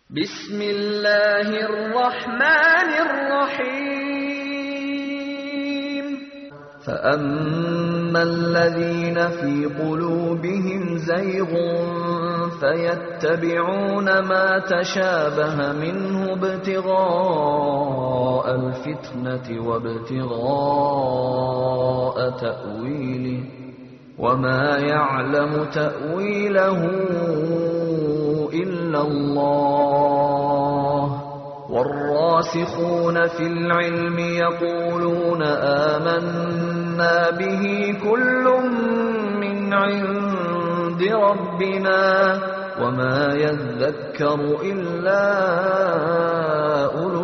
بسم الله الرحمن الرحيم فأما الذين في قلوبهم زيغ فيتبعون ما تشابه منه ابتغاء الفتنة وابتغاء تأويله وما يعلم تأويله إلا الله والراسخون في العلم يقولون آمنا به كل من عند ربنا وما يذكر إلا أولو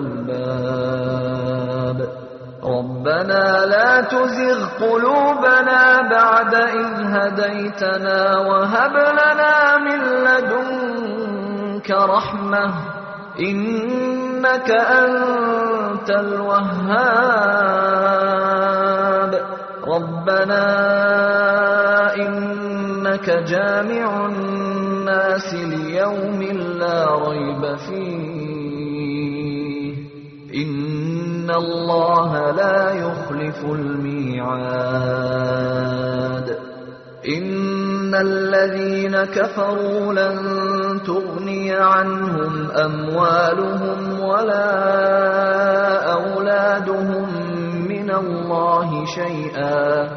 الألباب ربنا لا تزغ قلوبنا بعد إذ هديتنا وهب لنا من لدنك رحمة إنك أنت الوهاب ربنا إنك جامع الناس ليوم لا ريب فيه إن الله لا يخلف الميعاد إن الذين كفروا لن تغني عنهم أموالهم ولا أولادهم من الله شيئا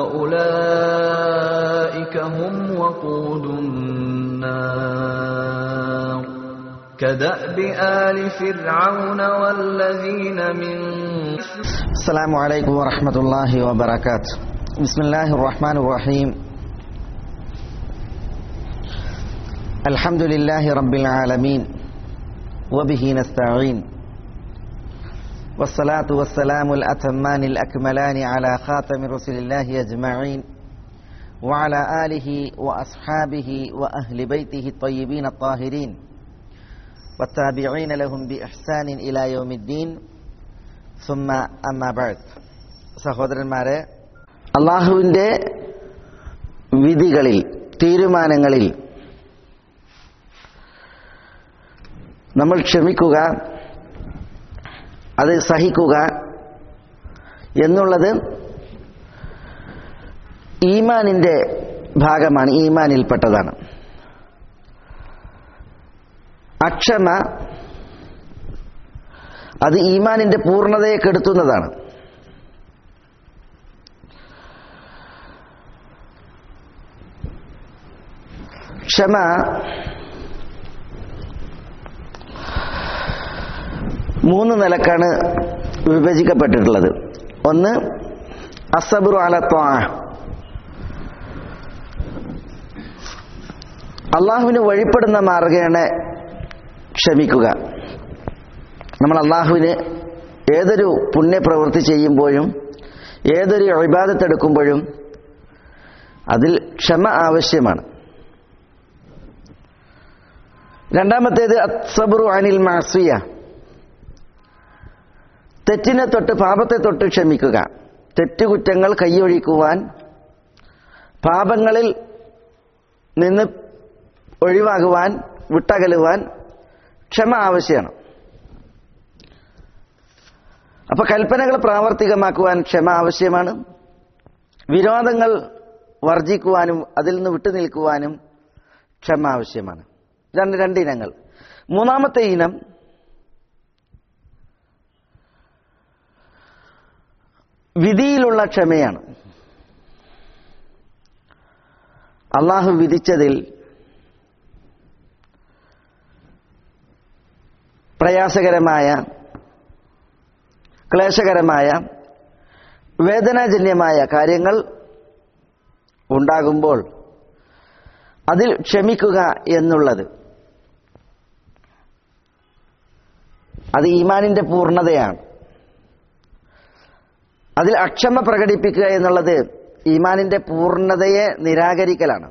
وأولئك هم وقود النار كدأب آل فرعون والذين من السلام عليكم ورحمة الله وبركاته بسم الله الرحمن الرحيم الحمد لله رب العالمين وبه نستعين والصلاة والسلام الأتمان الأكملان على خاتم رسل الله أجمعين وعلى آله وأصحابه وأهل بيته الطيبين الطاهرين والتابعين لهم بإحسان إلى يوم الدين സുമ്മ അമ്മാബാദ് സഹോദരന്മാരെ അള്ളാഹുവിൻ്റെ വിധികളിൽ തീരുമാനങ്ങളിൽ നമ്മൾ ക്ഷമിക്കുക അത് സഹിക്കുക എന്നുള്ളത് ഈമാനിൻ്റെ ഭാഗമാണ് ഈമാനിൽപ്പെട്ടതാണ് അക്ഷമ അത് ഈമാനിന്റെ പൂർണ്ണതയെ കെടുത്തുന്നതാണ് ക്ഷമ മൂന്ന് നിലക്കാണ് വിഭജിക്കപ്പെട്ടിട്ടുള്ളത് ഒന്ന് അസബുറു അലത്വാ അള്ളാഹുവിന് വഴിപ്പെടുന്ന മാർഗേണ ക്ഷമിക്കുക നമ്മൾ അള്ളാഹുവിന് ഏതൊരു പുണ്യപ്രവൃത്തി ചെയ്യുമ്പോഴും ഏതൊരു അഭിബാധത്തെടുക്കുമ്പോഴും അതിൽ ക്ഷമ ആവശ്യമാണ് രണ്ടാമത്തേത് അസബറു അനിൽ മാസിയ തെറ്റിനെ തൊട്ട് പാപത്തെ തൊട്ട് ക്ഷമിക്കുക തെറ്റുകുറ്റങ്ങൾ കൈയൊഴിക്കുവാൻ പാപങ്ങളിൽ നിന്ന് ഒഴിവാകുവാൻ വിട്ടകലുവാൻ ക്ഷമ ആവശ്യമാണ് അപ്പൊ കൽപ്പനകൾ പ്രാവർത്തികമാക്കുവാൻ ക്ഷമ ആവശ്യമാണ് വിരോധങ്ങൾ വർജിക്കുവാനും അതിൽ നിന്ന് വിട്ടുനിൽക്കുവാനും ക്ഷമ ആവശ്യമാണ് രണ്ട് രണ്ടിനങ്ങൾ മൂന്നാമത്തെ ഇനം വിധിയിലുള്ള ക്ഷമയാണ് അള്ളാഹു വിധിച്ചതിൽ പ്രയാസകരമായ ക്ലേശകരമായ വേദനാജന്യമായ കാര്യങ്ങൾ ഉണ്ടാകുമ്പോൾ അതിൽ ക്ഷമിക്കുക എന്നുള്ളത് അത് ഈമാനിന്റെ പൂർണ്ണതയാണ് അതിൽ അക്ഷമ പ്രകടിപ്പിക്കുക എന്നുള്ളത് ഈമാനിന്റെ പൂർണ്ണതയെ നിരാകരിക്കലാണ്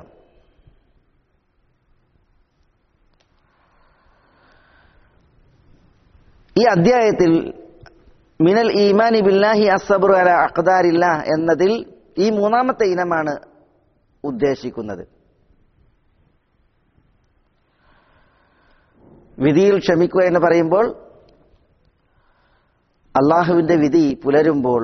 ഈ അധ്യായത്തിൽ മിനൽ ഈമാനി ബില്ലാഹി അസബറു അല അഖ്ദാരില്ല എന്നതിൽ ഈ മൂന്നാമത്തെ ഇനമാണ് ഉദ്ദേശിക്കുന്നത് വിധിയിൽ ക്ഷമിക്കുക എന്ന് പറയുമ്പോൾ അള്ളാഹുവിന്റെ വിധി പുലരുമ്പോൾ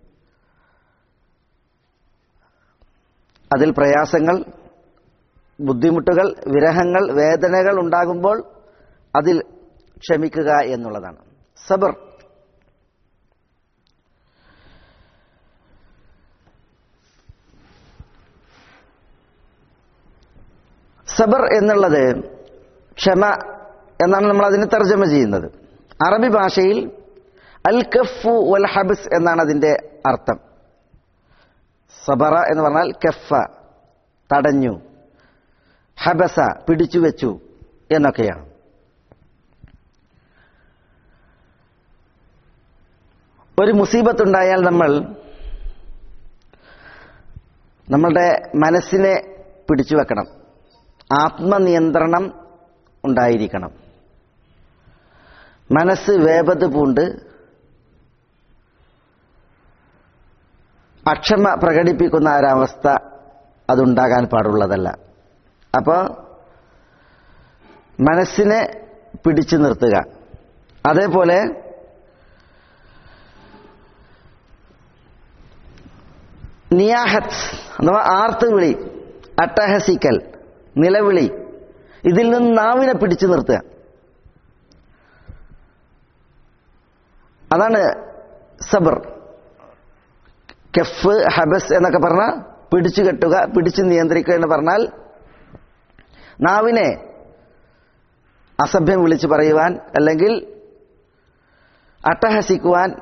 അതിൽ പ്രയാസങ്ങൾ ബുദ്ധിമുട്ടുകൾ വിരഹങ്ങൾ വേദനകൾ ഉണ്ടാകുമ്പോൾ അതിൽ ക്ഷമിക്കുക എന്നുള്ളതാണ് സബർ സബർ എന്നുള്ളത് ക്ഷമ എന്നാണ് നമ്മൾ അതിന് തർജ്ജമ ചെയ്യുന്നത് അറബി ഭാഷയിൽ അൽ കഫു വൽ ഹബസ് എന്നാണ് അതിന്റെ അർത്ഥം സബറ എന്ന് പറഞ്ഞാൽ കഫ തടഞ്ഞു ഹബസ പിടിച്ചു വെച്ചു എന്നൊക്കെയാണ് ഒരു മുസീബത്തുണ്ടായാൽ നമ്മൾ നമ്മളുടെ മനസ്സിനെ പിടിച്ചു വെക്കണം ആത്മനിയന്ത്രണം ഉണ്ടായിരിക്കണം മനസ്സ് വേപത് പൂണ്ട് അക്ഷമ പ്രകടിപ്പിക്കുന്ന ഒരവസ്ഥ അതുണ്ടാകാൻ പാടുള്ളതല്ല അപ്പോൾ മനസ്സിനെ പിടിച്ചു നിർത്തുക അതേപോലെ നിയാഹത്ത് അഥവാ ആർത്തുവിളി അട്ടഹസിക്കൽ നിലവിളി ഇതിൽ നിന്ന് നാവിനെ പിടിച്ചു നിർത്തുക അതാണ് സബർ കെഫ് ഹബസ് എന്നൊക്കെ പറഞ്ഞാൽ പിടിച്ചു കെട്ടുക പിടിച്ചു നിയന്ത്രിക്കുക എന്ന് പറഞ്ഞാൽ നാവിനെ അസഭ്യം വിളിച്ചു പറയുവാൻ അല്ലെങ്കിൽ അട്ടഹസിക്കുവാൻ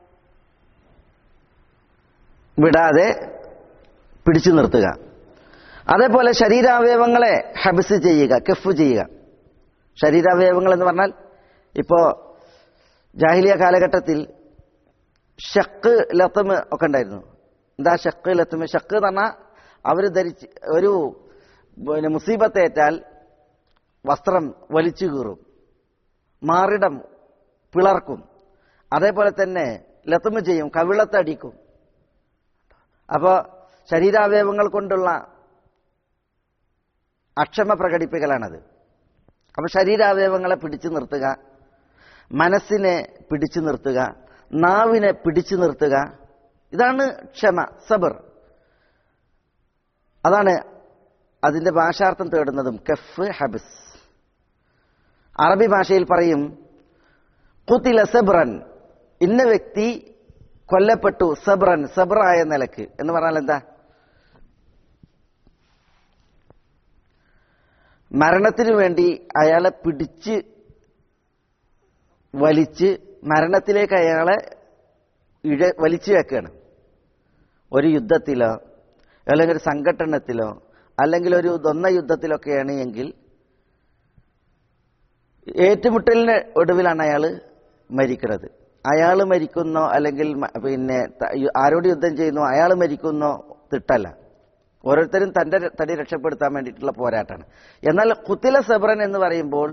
വിടാതെ പിടിച്ചു നിർത്തുക അതേപോലെ ശരീരാവയവങ്ങളെ ഹബസ് ചെയ്യുക കെഫ് ചെയ്യുക ശരീരാവയവങ്ങൾ എന്ന് പറഞ്ഞാൽ ഇപ്പോ ജാഹിലിയ കാലഘട്ടത്തിൽ ഷക്ക് ലത്തമ് ഒക്കെ ഉണ്ടായിരുന്നു എന്താ ഷക്ക് ലത്തമ് ഷക്ക് എന്ന് പറഞ്ഞാൽ അവർ ധരിച്ച് ഒരു പിന്നെ മുസീബത്തേറ്റാൽ വസ്ത്രം വലിച്ചു കീറും മാറിടം പിളർക്കും അതേപോലെ തന്നെ ലത്തമ് ചെയ്യും കവിളത്തടിക്കും അപ്പോൾ ശരീരാവയവങ്ങൾ കൊണ്ടുള്ള അക്ഷമ പ്രകടിപ്പിക്കലാണത് അപ്പോൾ ശരീരാവയവങ്ങളെ പിടിച്ചു നിർത്തുക മനസ്സിനെ പിടിച്ചു നിർത്തുക നാവിനെ പിടിച്ചു നിർത്തുക ഇതാണ് ക്ഷമ സബർ അതാണ് അതിന്റെ ഭാഷാർത്ഥം തേടുന്നതും കഫ് ഹബസ് അറബി ഭാഷയിൽ പറയും കുത്തില സബ്രൻ ഇന്ന വ്യക്തി കൊല്ലപ്പെട്ടു സബ്രൻ സബ്രായ നിലക്ക് എന്ന് പറഞ്ഞാൽ എന്താ മരണത്തിനു വേണ്ടി അയാളെ പിടിച്ച് വലിച്ച് മരണത്തിലേക്ക് അയാളെ ഇഴ വലിച്ചു വെക്കുകയാണ് ഒരു യുദ്ധത്തിലോ അല്ലെങ്കിൽ ഒരു സംഘട്ടനത്തിലോ അല്ലെങ്കിൽ ഒരു ദ്വന്ന യുദ്ധത്തിലൊക്കെയാണ് എങ്കിൽ ഏറ്റുമുട്ടലിന് ഒടുവിലാണ് അയാൾ മരിക്കുന്നത് അയാൾ മരിക്കുന്നോ അല്ലെങ്കിൽ മ- പിന്നെ ത- ആരോട് യുദ്ധം ചെയ്യുന്നോ അയാൾ മരിക്കുന്നോ തിട്ടല്ല ഓരോരുത്തരും തന്റെ ര- തടി രക്ഷപ്പെടുത്താൻ വേണ്ടിയിട്ടുള്ള പോരാട്ടമാണ് എന്നാൽ കുത്തില സബ്രൻ എന്ന് പറയുമ്പോൾ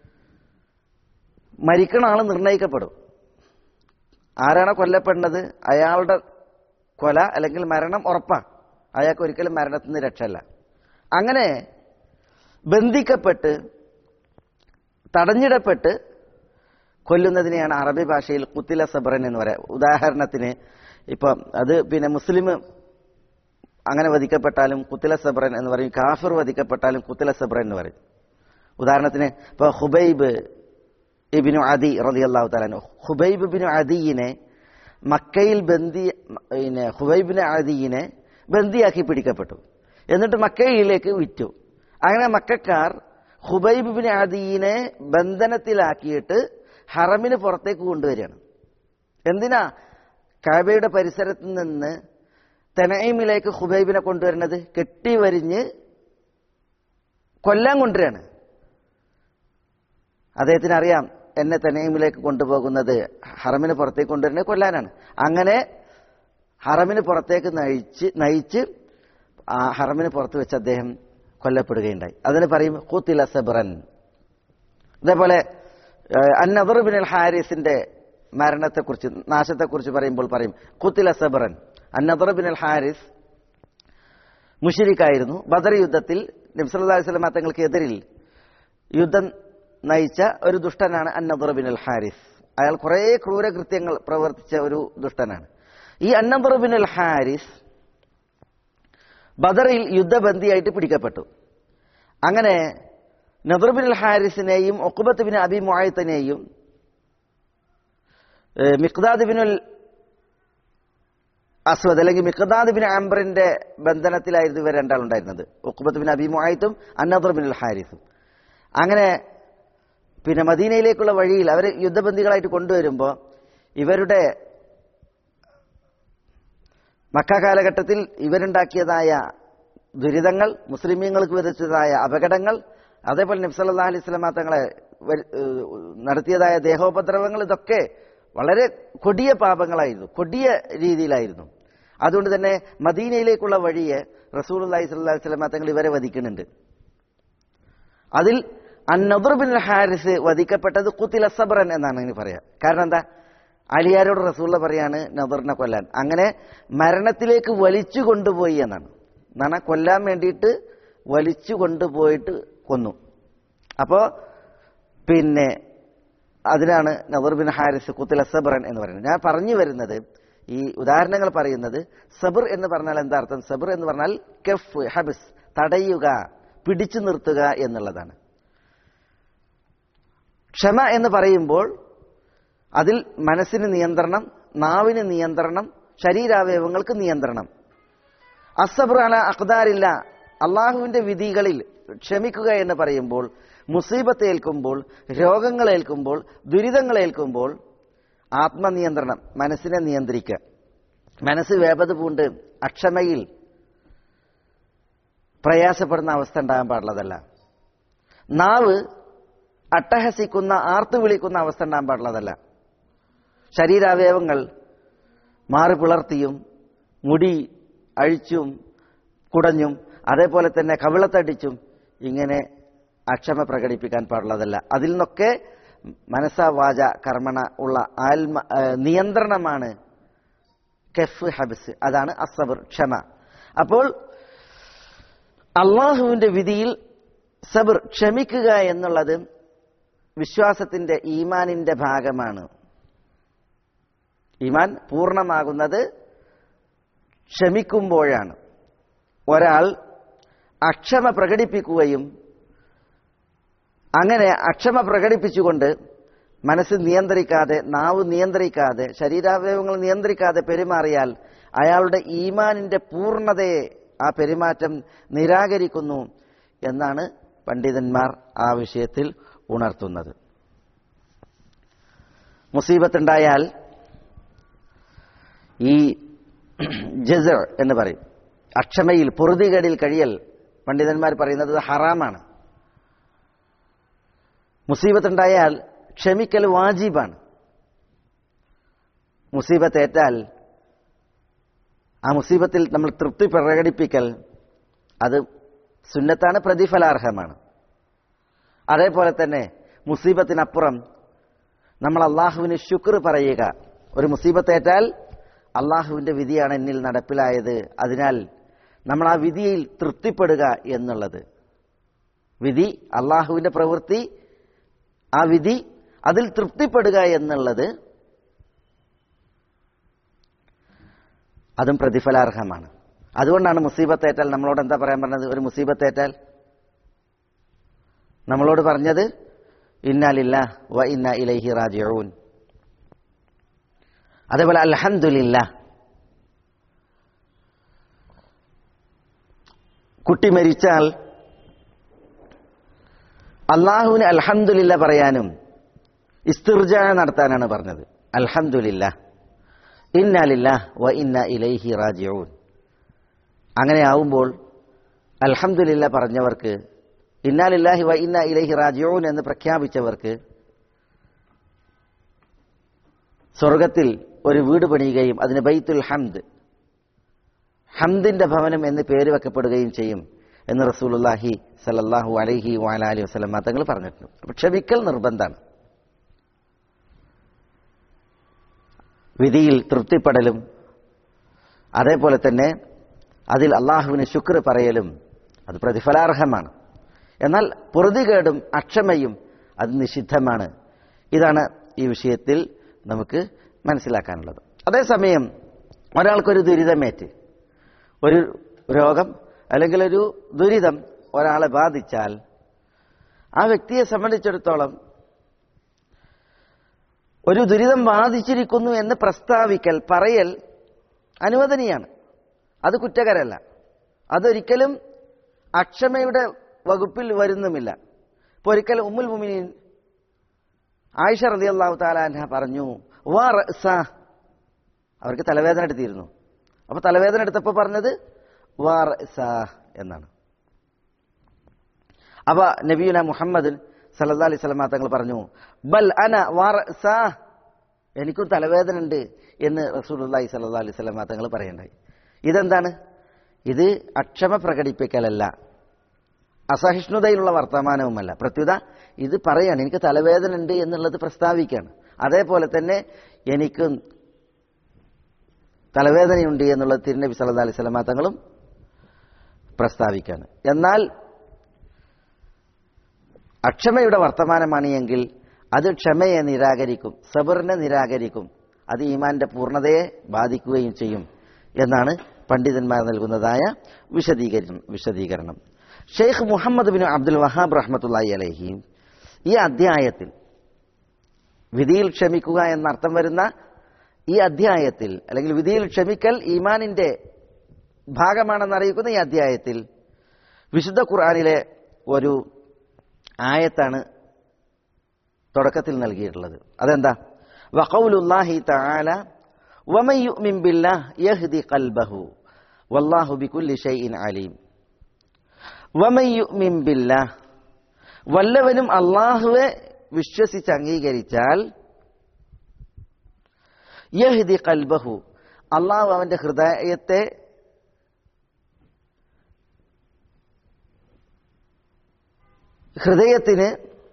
മരിക്കണ ആൾ നിർണയിക്കപ്പെടും ആരാണോ കൊല്ലപ്പെടുന്നത് അയാളുടെ കൊല അല്ലെങ്കിൽ മരണം ഉറപ്പാ അയാൾക്ക് ഒരിക്കലും മരണത്തിൽ നിന്ന് രക്ഷല്ല അങ്ങനെ ബന്ധിക്കപ്പെട്ട് തടഞ്ഞിടപ്പെട്ട് കൊല്ലുന്നതിനെയാണ് അറബി ഭാഷയിൽ കുത്തില സബ്രൻ എന്ന് പറയാം ഉദാഹരണത്തിന് ഇപ്പം അത് പിന്നെ മുസ്ലിം അങ്ങനെ വധിക്കപ്പെട്ടാലും കുത്തില സബ്രൻ എന്ന് പറയും കാഫിർ വധിക്കപ്പെട്ടാലും കുത്തില സബ്രൻ എന്ന് പറയും ഉദാഹരണത്തിന് ഇപ്പൊ ഹുബൈബ് ഇബിനു അദി റതി അള്ളാഹു തലാനു ഹുബൈബ് ബിനു അദിയിനെ മക്കയിൽ ബന്ദി പിന്നെ ഹുബൈബിന് അദിയിനെ ബന്ദിയാക്കി പിടിക്കപ്പെട്ടു എന്നിട്ട് മക്കയിലേക്ക് വിറ്റു അങ്ങനെ മക്കാർ ഹുബൈബ് ബിൻ അദീനെ ബന്ധനത്തിലാക്കിയിട്ട് ഹറമിന് പുറത്തേക്ക് കൊണ്ടുവരികയാണ് എന്തിനാ കാബയുടെ പരിസരത്ത് നിന്ന് തെനൈമിലേക്ക് ഹുബൈബിനെ കൊണ്ടുവരുന്നത് കെട്ടിവരിഞ്ഞ് കൊല്ലാൻ കൊണ്ടുവരികയാണ് അദ്ദേഹത്തിന് അറിയാം എന്നെ തെനൈമിലേക്ക് കൊണ്ടുപോകുന്നത് ഹറമിന് പുറത്തേക്ക് കൊണ്ടുവരുന്നത് കൊല്ലാനാണ് അങ്ങനെ ഹറമിന് പുറത്തേക്ക് നയിച്ച് നയിച്ച് ആ ഹറമിന് പുറത്ത് വെച്ച് അദ്ദേഹം കൊല്ലപ്പെടുകയുണ്ടായി അതിന് പറയും കൂത്തില സബ്രൻ ഇതേപോലെ അന്നദർ ബിൻ അൽ ഹാരിസിന്റെ മരണത്തെക്കുറിച്ച് നാശത്തെക്കുറിച്ച് പറയുമ്പോൾ പറയും കുത്തില സബ്രൻ അന്നദർ ബിൻ അൽ ഹാരിസ് മുഷിരിക്കായിരുന്നു ബദർ യുദ്ധത്തിൽ നബ്സല്ലാ വസ്ലം തങ്ങൾക്ക് എതിരിൽ യുദ്ധം നയിച്ച ഒരു ദുഷ്ടനാണ് അന്നദർ ബിൻ അൽ ഹാരിസ് അയാൾ കുറേ ക്രൂരകൃത്യങ്ങൾ പ്രവർത്തിച്ച ഒരു ദുഷ്ടനാണ് ഈ അന്നദർ ബിൻ അൽ ഹാരിസ് ബദറിൽ യുദ്ധബന്ദിയായിട്ട് പിടിക്കപ്പെട്ടു അങ്ങനെ നദർ ബിൻ അൽ ഹാരിസിനെയും ഒക്കുബത്ത് ബിൻ അബി മുആയത്തിനെയും മിഖ്ദാദ് ബിൻ അസ്വദ് അല്ലെങ്കിൽ മിഖ്ദാദ് ബിൻ ആംബറിന്റെ ബന്ധനത്തിലായിരുന്നു ഇവർ രണ്ടാളുണ്ടായിരുന്നത് ഉഖ്ബത്ത് ബിൻ അബി മുആയിത്തും അന്നദർ ബിൻ അൽ ഹാരിസും അങ്ങനെ പിന്നെ മദീനയിലേക്കുള്ള വഴിയിൽ അവർ യുദ്ധബന്ദികളായിട്ട് കൊണ്ടുവരുമ്പോൾ ഇവരുടെ മക്ക കാലഘട്ടത്തിൽ ഇവരുണ്ടാക്കിയതായ ദുരിതങ്ങൾ മുസ്ലിമീങ്ങൾക്ക് വിധിച്ചതായ അപകടങ്ങൾ അതേപോലെ നബ്സല്ലാ അലൈഹി സ്വലാമ തങ്ങളെ വരു- ഏഹ് നടത്തിയതായ ദേഹോപദ്രവങ്ങൾ ഇതൊക്കെ വളരെ കൊടിയ പാപങ്ങളായിരുന്നു കൊടിയ രീതിയിലായിരുന്നു അതുകൊണ്ട് തന്നെ മദീനയിലേക്കുള്ള വഴിയെ റസൂൽ അള്ളഹി സ്വല്ലാ വസ്ലമ തങ്ങൾ ഇവരെ വധിക്കുന്നുണ്ട് അതിൽ അന്നദർ ബിൻ ഹാരിസ് വധിക്കപ്പെട്ടത് കുത്തില സബ്രൻ എന്നാണ് ഇനി പറയാ കാരണം എന്താ അലിയാരോട് റസൂള്ള പറയാണ് നദറിനെ കൊല്ലാൻ അങ്ങനെ മരണത്തിലേക്ക് വലിച്ചു കൊണ്ടുപോയി എന്നാണ് എന്നാണ് കൊല്ലാൻ വേണ്ടിയിട്ട് വലിച്ചു കൊണ്ടുപോയിട്ട് കൊന്നു അപ്പോ പിന്നെ അതിനാണ് നദർ ബിൻ ഹാരിസ് കുത്തില സബ്രൻ എന്ന് പറയുന്നത് ഞാൻ പറഞ്ഞു വരുന്നത് ഈ ഉദാഹരണങ്ങൾ പറയുന്നത് സബർ എന്ന് പറഞ്ഞാൽ എന്താ അർത്ഥം സബർ എന്ന് പറഞ്ഞാൽ കെഫ് ഹബിസ് തടയുക പിടിച്ചു നിർത്തുക എന്നുള്ളതാണ് ക്ഷമ എന്ന് പറയുമ്പോൾ അതിൽ മനസ്സിന് നിയന്ത്രണം നാവിന് നിയന്ത്രണം ശരീരാവയവങ്ങൾക്ക് നിയന്ത്രണം അസബർ അല അഖ്ദാരില്ല അള്ളാഹുവിന്റെ വിധികളിൽ ക്ഷമിക്കുക എന്ന് പറയുമ്പോൾ മുസീബത്ത് ഏൽക്കുമ്പോൾ രോഗങ്ങൾ ഏൽക്കുമ്പോൾ ദുരിതങ്ങൾ ഏൽക്കുമ്പോൾ ആത്മനിയന്ത്രണം മനസ്സിനെ നിയന്ത്രിക്കുക മനസ്സ് വേപത് പൂണ്ട് അക്ഷമയിൽ പ്രയാസപ്പെടുന്ന അവസ്ഥ ഉണ്ടാകാൻ പാടുള്ളതല്ല നാവ് അട്ടഹസിക്കുന്ന ആർത്തു വിളിക്കുന്ന അവസ്ഥ ഉണ്ടാകാൻ പാടുള്ളതല്ല ശരീരാവയവങ്ങൾ മാറി പിളർത്തിയും മുടി അഴിച്ചും കുടഞ്ഞും അതേപോലെ തന്നെ കവിളത്തടിച്ചും ഇങ്ങനെ അക്ഷമ പ്രകടിപ്പിക്കാൻ പാടുള്ളതല്ല അതിൽ നിന്നൊക്കെ മനസ്സ വാച കർമ്മണ ഉള്ള ആത്മ ആ, നിയന്ത്രണമാണ് കെഫ് ഹബിസ് അതാണ് അസബർ ക്ഷമ അപ്പോൾ അള്ളാഹുവിന്റെ വിധിയിൽ സബർ ക്ഷമിക്കുക എന്നുള്ളത് വിശ്വാസത്തിന്റെ ഈമാനിന്റെ ഭാഗമാണ് ഈമാൻ പൂർണ്ണമാകുന്നത് ക്ഷമിക്കുമ്പോഴാണ് ഒരാൾ അക്ഷമ പ്രകടിപ്പിക്കുകയും അങ്ങനെ അക്ഷമ പ്രകടിപ്പിച്ചുകൊണ്ട് മനസ്സ് നിയന്ത്രിക്കാതെ നാവ് നിയന്ത്രിക്കാതെ ശരീരാവയവങ്ങൾ നിയന്ത്രിക്കാതെ പെരുമാറിയാൽ അയാളുടെ ഈമാനിന്റെ പൂർണ്ണതയെ ആ പെരുമാറ്റം നിരാകരിക്കുന്നു എന്നാണ് പണ്ഡിതന്മാർ ആ വിഷയത്തിൽ ഉണർത്തുന്നത് മുസീബത്തുണ്ടായാൽ ഈ ജസർ എന്ന് പറയും അക്ഷമയിൽ പൊറുതികേടിൽ കഴിയൽ പണ്ഡിതന്മാർ പറയുന്നത് ഇത് ഹറാമാണ് മുസീബത്തുണ്ടായാൽ ക്ഷമിക്കൽ വാജിബാണ് മുസീബത്തേറ്റാൽ ആ മുസീബത്തിൽ നമ്മൾ തൃപ്തി പ്രകടിപ്പിക്കൽ അത് സുന്നത്താണ് പ്രതിഫലാർഹമാണ് അതേപോലെ തന്നെ മുസീബത്തിനപ്പുറം നമ്മൾ അള്ളാഹുവിന് ശുക്ർ പറയുക ഒരു മുസീബത്തേറ്റാൽ അള്ളാഹുവിന്റെ വിധിയാണ് എന്നിൽ നടപ്പിലായത് അതിനാൽ നമ്മൾ ആ വിധിയിൽ തൃപ്തിപ്പെടുക എന്നുള്ളത് വിധി അള്ളാഹുവിന്റെ പ്രവൃത്തി ആ വിധി അതിൽ തൃപ്തിപ്പെടുക എന്നുള്ളത് അതും പ്രതിഫലാർഹമാണ് അതുകൊണ്ടാണ് മുസീബത്തേറ്റാൽ നമ്മളോട് എന്താ പറയാൻ പറഞ്ഞത് ഒരു മുസീബത്തേറ്റാൽ നമ്മളോട് പറഞ്ഞത് ഇന്നാലില്ല വ ഇന്ന ഇലൈഹി റാജിഊൻ അതേപോലെ അൽഹന്ദില്ല കുട്ടി മരിച്ചാൽ അള്ളാഹുവിന് അൽഹന്ദില്ല പറയാനും ഇസ്തിർജ നടത്താനാണ് പറഞ്ഞത് അൽഹന്ദില്ല ഇന്നാലില്ല വ ഇന്ന ഇലൈഹി റാജിഊൻ അങ്ങനെ ആവുമ്പോൾ അൽഹംദുലില്ല പറഞ്ഞവർക്ക് ഇന്നാലില്ലാഹി വ ഇന്ന ഇലൈഹി റാജിഊൻ എന്ന് പ്രഖ്യാപിച്ചവർക്ക് സ്വർഗത്തിൽ ഒരു വീട് പണിയുകയും അതിന് ബൈത്തുൽ ഹംദ് ഹംദിന്റെ ഭവനം എന്ന് പേര് വെക്കപ്പെടുകയും ചെയ്യും എന്ന് റസൂലുല്ലാഹി സല്ലല്ലാഹു അലൈഹി വഅലി വസല്ലം തങ്ങൾ പറഞ്ഞിട്ടുണ്ട് അപ്പൊ ക്ഷമിക്കൽ നിർബന്ധമാണ് വിധിയിൽ തൃപ്തിപ്പെടലും അതേപോലെ തന്നെ അതിൽ അള്ളാഹുവിന് ശുക്ർ പറയലും അത് പ്രതിഫലാർഹമാണ് എന്നാൽ പൊറുതികേടും അക്ഷമയും അത് നിഷിദ്ധമാണ് ഇതാണ് ഈ വിഷയത്തിൽ നമുക്ക് മനസ്സിലാക്കാനുള്ളത് അതേസമയം ഒരാൾക്കൊരു ദുരിതമേറ്റ് ഒരു രോഗം അല്ലെങ്കിൽ ഒരു ദുരിതം ഒരാളെ ബാധിച്ചാൽ ആ വ്യക്തിയെ സംബന്ധിച്ചിടത്തോളം ഒരു ദുരിതം ബാധിച്ചിരിക്കുന്നു എന്ന് പ്രസ്താവിക്കൽ പറയൽ അനുവദനീയാണ് അത് കുറ്റകരല്ല അതൊരിക്കലും അക്ഷമയുടെ വകുപ്പിൽ വരുന്നുമില്ല ഇപ്പൊ ഒരിക്കൽ ഉമ്മുൽ മുമിനീൻ ആയിഷ റതി അള്ളാഹു താലാൻഹ പറഞ്ഞു വാ റഅ്സ. അവർക്ക് തലവേദന എടുത്തിരുന്നു അപ്പൊ തലവേദന എടുത്തപ്പോ പറഞ്ഞത് വാ റഅ്സ എന്നാണ് അപ്പൊ നബിയുന മുഹമ്മദ് സല്ലല്ലാഹു അലൈഹി വസല്ലമ തങ്ങൾ പറഞ്ഞു ബൽ അന വാ റഅ്സ. എനിക്കും തലവേദന ഉണ്ട് എന്ന് റസൂലുള്ളാഹി സല്ലല്ലാഹു അലൈഹി വസല്ലമ തങ്ങൾ പറയണ്ടായി ഇതെന്താണ് ഇത് അക്ഷമ പ്രകടിപ്പിക്കലല്ല അസഹിഷ്ണുതയിലുള്ള വർത്തമാനവുമല്ല പ്രത്യുത ഇത് പറയാണ് എനിക്ക് തലവേദന ഉണ്ട് എന്നുള്ളത് പ്രസ്താവിക്കുകയാണ് അതേപോലെ തന്നെ എനിക്ക് തലവേദനയുണ്ട് എന്നുള്ളത് തിരുനബി സല്ലല്ലാഹു അലൈഹി വസല്ലമ തങ്ങളും പ്രസ്താവിക്കുകയാണ് എന്നാൽ അക്ഷമയുടെ വർത്തമാനമാണ് എങ്കിൽ അത് ക്ഷമയെ നിരാകരിക്കും സബറിനെ നിരാകരിക്കും അത് ഈമാന്റെ പൂർണ്ണതയെ ബാധിക്കുകയും ചെയ്യും എന്നാണ് പണ്ഡിതന്മാർ നൽകുന്നതായ വിശദീകരണം വിശദീകരണം Sheikh Muhammad bin Abdul Wahhab റഹ്മത്തുള്ളാഹി അലൈഹി ഈ അധ്യായത്തിൽ വിധിയിൽ ക്ഷമിക്കുക എന്നർത്ഥം വരുന്ന ഈ അധ്യായത്തിൽ അല്ലെങ്കിൽ വിധിയിൽ ക്ഷമിക്കൽ ഈമാനിന്റെ ഭാഗമാണെന്ന് അറിയിക്കുന്ന ഈ അധ്യായത്തിൽ വിശുദ്ധ ഖുർആനിലെ ഒരു ആയത്താണ് തുടക്കത്തിൽ നൽകിയിട്ടുള്ളത് അതെന്താ വഖൗലുല്ലാഹി തആല വമൻ യുഅ്മിൻ ബില്ലാഹ് യഹ്ദി ഖൽബഹു വല്ലാഹു ബികുല്ലി ഷൈഇൻ അലീം വമൻ യുഅ്മിൻ ബില്ലാഹ് വല്ലവനും അള്ളാഹുവെ വിശ്വസിച്ച് അംഗീകരിച്ചാൽ യഹ്ദി ഖൽബഹു അള്ളാഹു അവന്റെ ഹൃദയത്തെ ഹൃദയത്തിന്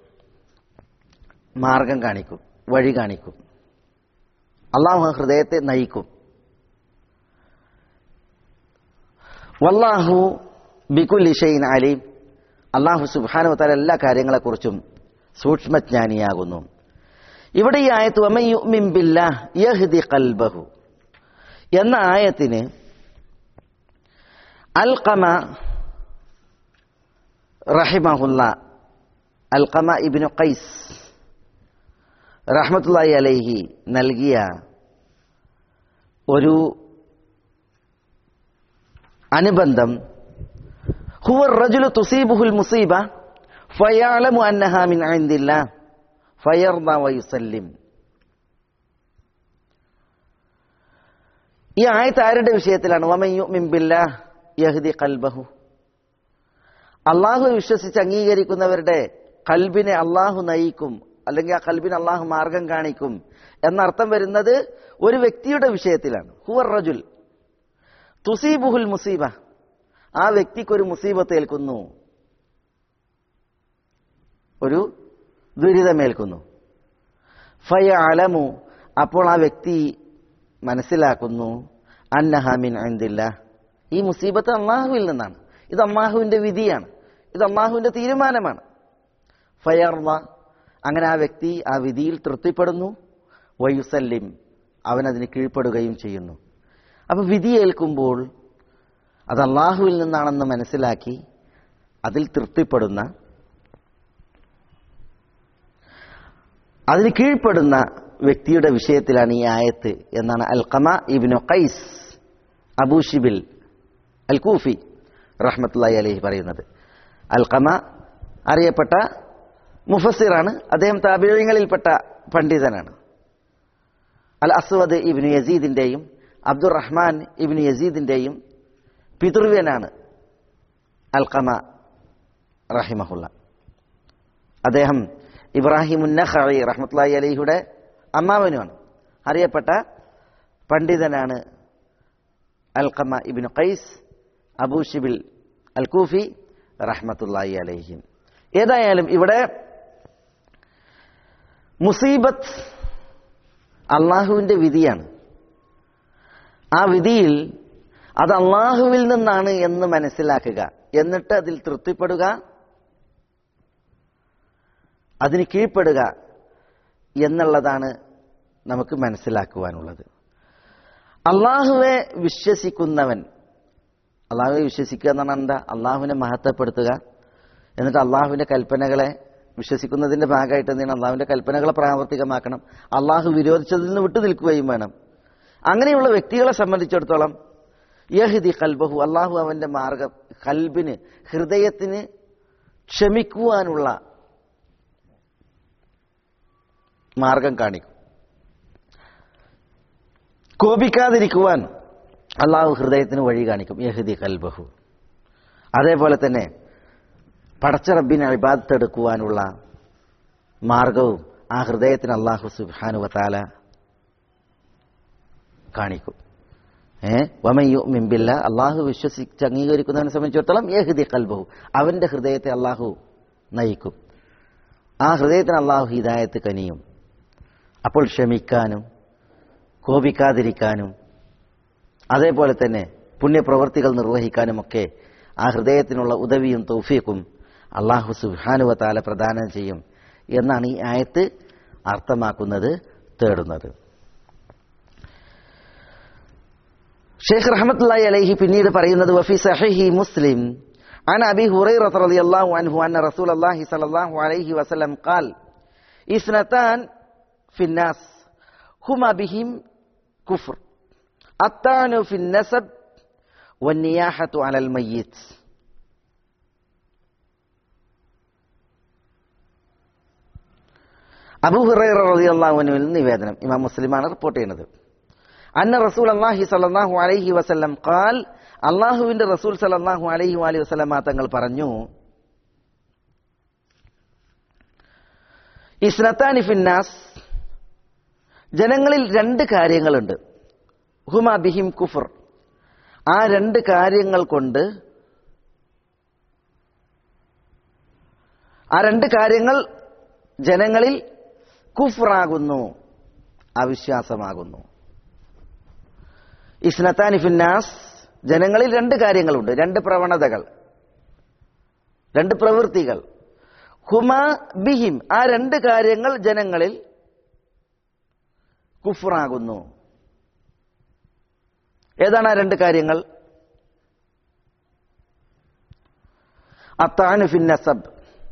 മാർഗം കാണിക്കും വഴി കാണിക്കും അള്ളാഹു ആ ഹൃദയത്തെ നയിക്കും വല്ലാഹു ബികുല്ലി ഷൈൻ അലീം അള്ളാഹു സുബാനു തല എല്ലാ കാര്യങ്ങളെക്കുറിച്ചും സൂക്ഷ്മജ്ഞാനിയാകുന്നു ഇവിടെ ഈ ആയത്ത് വമൻ യുഅ്മിൻ ബില്ലാഹ് യഹ്ദി ഖൽബഹു എന്ന ആയത്തിന് അൽഖമ റഹിമഹുല്ല അൽഖമ ഇബ്നു ഖൈസ് റഹ്മത്തുള്ളാഹി അലൈഹി നൽകിയ ഒരു അനുബന്ധം ഹുവ റജുലു തുസീബുഹുൽ മുസീബ ഫയഅലമു അന്നഹാ മിൻ ഇൻദില്ലാ ഫയർദ വയുസല്ലിം ഈ ആയത്ത് ആരുടെ വിഷയത്തിലാണ് വമൻ യുഅ്മിൻ ബില്ലാഹ് യഹ്ദി ഖൽബഹു അള്ളാഹു വിശ്വസിച്ച് അംഗീകരിക്കുന്നവരുടെ കൽബിനെ അള്ളാഹു നയിക്കും അല്ലെങ്കിൽ ആ കൽബിന് അള്ളാഹു മാർഗം കാണിക്കും എന്നർത്ഥം വരുന്നത് ഒരു വ്യക്തിയുടെ വിഷയത്തിലാണ് ഹുവർ റജുൽ തുസീബുഹുൽ മുസീബ ആ വ്യക്തിക്കൊരു മുസീബത്ത് ഏൽക്കുന്നു ഒരു ദുരിതമേൽക്കുന്നു ഫയ അലമു അപ്പോൾ ആ വ്യക്തി മനസ്സിലാക്കുന്നു അന്നഹാമിൻ എന്തില്ല ഈ മുസീബത്ത് അള്ളാഹുവിൽ നിന്നാണ് ഇത് അള്ളാഹുവിന്റെ വിധിയാണ് ഇത് അള്ളാഹുവിന്റെ തീരുമാനമാണ് ഫയർവ അങ്ങനെ ആ വ്യക്തി ആ വിധിയിൽ തൃപ്തിപ്പെടുന്നു വയുസല്ലിം അവനതിന് കീഴ്പ്പെടുകയും ചെയ്യുന്നു അപ്പൊ വിധി ഏൽക്കുമ്പോൾ അത് അള്ളാഹുവിൽ നിന്നാണെന്ന് മനസ്സിലാക്കി അതിൽ തൃപ്തിപ്പെടുന്ന അതിന് കീഴ്പ്പെടുന്ന വ്യക്തിയുടെ വിഷയത്തിലാണ് ഈ ആയത്ത് എന്നാണ് അൽഖമ ഇബ്നു ഖൈസ് അബൂഷിബിൽ അൽ കൂഫി റഹ്മത്തുള്ളാഹി അലൈഹി പറയുന്നത് അൽഖമ അറിയപ്പെട്ട മുഫസ്സിറാണ് അദ്ദേഹം താബിഴങ്ങളിൽപ്പെട്ട പണ്ഡിതനാണ് അൽ അസ്വദ് ഇബ്നു യസീദിന്റെയും അബ്ദുറഹ്മാൻ ഇബ്നു യസീദിന്റെയും പിതൃവ്യനാണ് അൽഖമ റഹിമഹുല്ല അദ്ദേഹം ഇബ്രാഹിം ഉന്നഖി റഹ്മത്തുള്ളാഹി അലഹിയുടെ അമ്മാവനുമാണ് അറിയപ്പെട്ട പണ്ഡിതനാണ് അൽഖമ ഇബ്നു ഖൈസ് അബൂഷിബിൽ അൽ കൂഫി റഹ്മത്തുള്ളാഹി അലൈഹിം ഏതായാലും ഇവിടെ മുസീബത്ത് അള്ളാഹുവിന്റെ വിധിയാണ് ആ വിധിയിൽ അത് അള്ളാഹുവിൽ നിന്നാണ് എന്ന് മനസ്സിലാക്കുക എന്നിട്ട് അതിൽ തൃപ്തിപ്പെടുക അതിന് കീഴ്പ്പെടുക എന്നുള്ളതാണ് നമുക്ക് മനസ്സിലാക്കുവാനുള്ളത് അള്ളാഹുവെ വിശ്വസിക്കുന്നവൻ അള്ളാഹുവെ വിശ്വസിക്കുക എന്ന് പറഞ്ഞാൽ എന്താ അള്ളാഹുവിനെ മഹത്വപ്പെടുത്തുക എന്നിട്ട് അള്ളാഹുവിന്റെ കൽപ്പനകളെ വിശ്വസിക്കുന്നതിന്റെ ഭാഗമായിട്ട് എന്താണ് അള്ളാഹുവിന്റെ കൽപ്പനകളെ പ്രാവർത്തികമാക്കണം അള്ളാഹു വിരോധിച്ചതിൽ നിന്ന് വിട്ടു നിൽക്കുകയും വേണം അങ്ങനെയുള്ള വ്യക്തികളെ സംബന്ധിച്ചിടത്തോളം യഹ്ദി കൽബഹു അള്ളാഹു അവന്റെ മാർഗം കൽബിന് ഹൃദയത്തിന് ക്ഷമിക്കുവാനുള്ള മാർഗം കാണിക്കും കോപിക്കാതിരിക്കുവാൻ അള്ളാഹു ഹൃദയത്തിന് വഴി കാണിക്കും യഹ്ദി കൽബഹു അതേപോലെ തന്നെ പടച്ചറബിനെ അഭിബാധത്തെടുക്കുവാനുള്ള മാർഗവും ആ ഹൃദയത്തിന് അള്ളാഹു സുബാനുവത്താല കാണിക്കും ഏ വമയ്യു മിമ്പില്ല അള്ളാഹു വിശ്വസിച്ച് അംഗീകരിക്കുന്നവനെ സംബന്ധിച്ചിടത്തോളം യഹ്ദി കൽബഹു അവന്റെ ഹൃദയത്തെ അള്ളാഹു നയിക്കും ആ ഹൃദയത്തിന് അള്ളാഹു ഹിദായത്ത് കനിയും അപ്പോൾ ക്ഷമിക്കാനും കോപിക്കാതിരിക്കാനും അതേപോലെ തന്നെ പുണ്യപ്രവർത്തികൾ നിർവഹിക്കാനുമൊക്കെ ആ ഹൃദയത്തിനുള്ള ഉദവിയും തൗഫീഖും അള്ളാഹു സുഹാനുവത്താല പ്രദാനം ചെയ്യും എന്നാണ് ഈ ആയത്ത് അർത്ഥമാക്കുന്നത് തേടുന്നത് ഷെയ്ഖ് റഹ്മത്തുള്ളാഹി അലൈഹി പിന്നീട് പറയുന്നത് വഫി സഹിഹി മുസ്ലിം عن أبي هريرة رضي الله عنه أن رسول الله صلى الله عليه وسلم قال اثنتان في الناس هما بهم كفر الطعن في النسب والنياحة على الميت അബൂ ഹുറൈറ റളിയല്ലാഹു അൻഹുവിൽ നിന്ന് നിവേദനം ഇമാം മുസ്ലിമാണ് റിപ്പോർട്ട് ചെയ്യുന്നത് അന്ന റസൂൽ അള്ളാഹി സല്ലല്ലാഹു അലൈഹി വസല്ലം ഖാൽ അള്ളാഹുവിന്റെ റസൂൽ സല്ലല്ലാഹു അലൈഹി വഅലൈഹി വസല്ലം തങ്ങൾ പറഞ്ഞു ഇസ്നത്താനി ഫിന്നാസ് ജനങ്ങളിൽ രണ്ട് കാര്യങ്ങളുണ്ട് ഹുമ ബിഹിം കുഫർ ആ രണ്ട് കാര്യങ്ങൾ കൊണ്ട് ആ രണ്ട് കാര്യങ്ങൾ ജനങ്ങളിൽ കുഫറാകുന്നു അവിശ്വാസമാകുന്നു ഇസ്നത്താനി ഫിന്നാസ് ജനങ്ങളിൽ രണ്ട് കാര്യങ്ങളുണ്ട് രണ്ട് പ്രവണതകൾ രണ്ട് പ്രവൃത്തികൾ ഹുമ ബിഹിം ആ രണ്ട് കാര്യങ്ങൾ ജനങ്ങളിൽ കുഫറാകുന്നു ഏതാണ് ആ രണ്ട് കാര്യങ്ങൾ അത്താനു ഫിന്നസബ്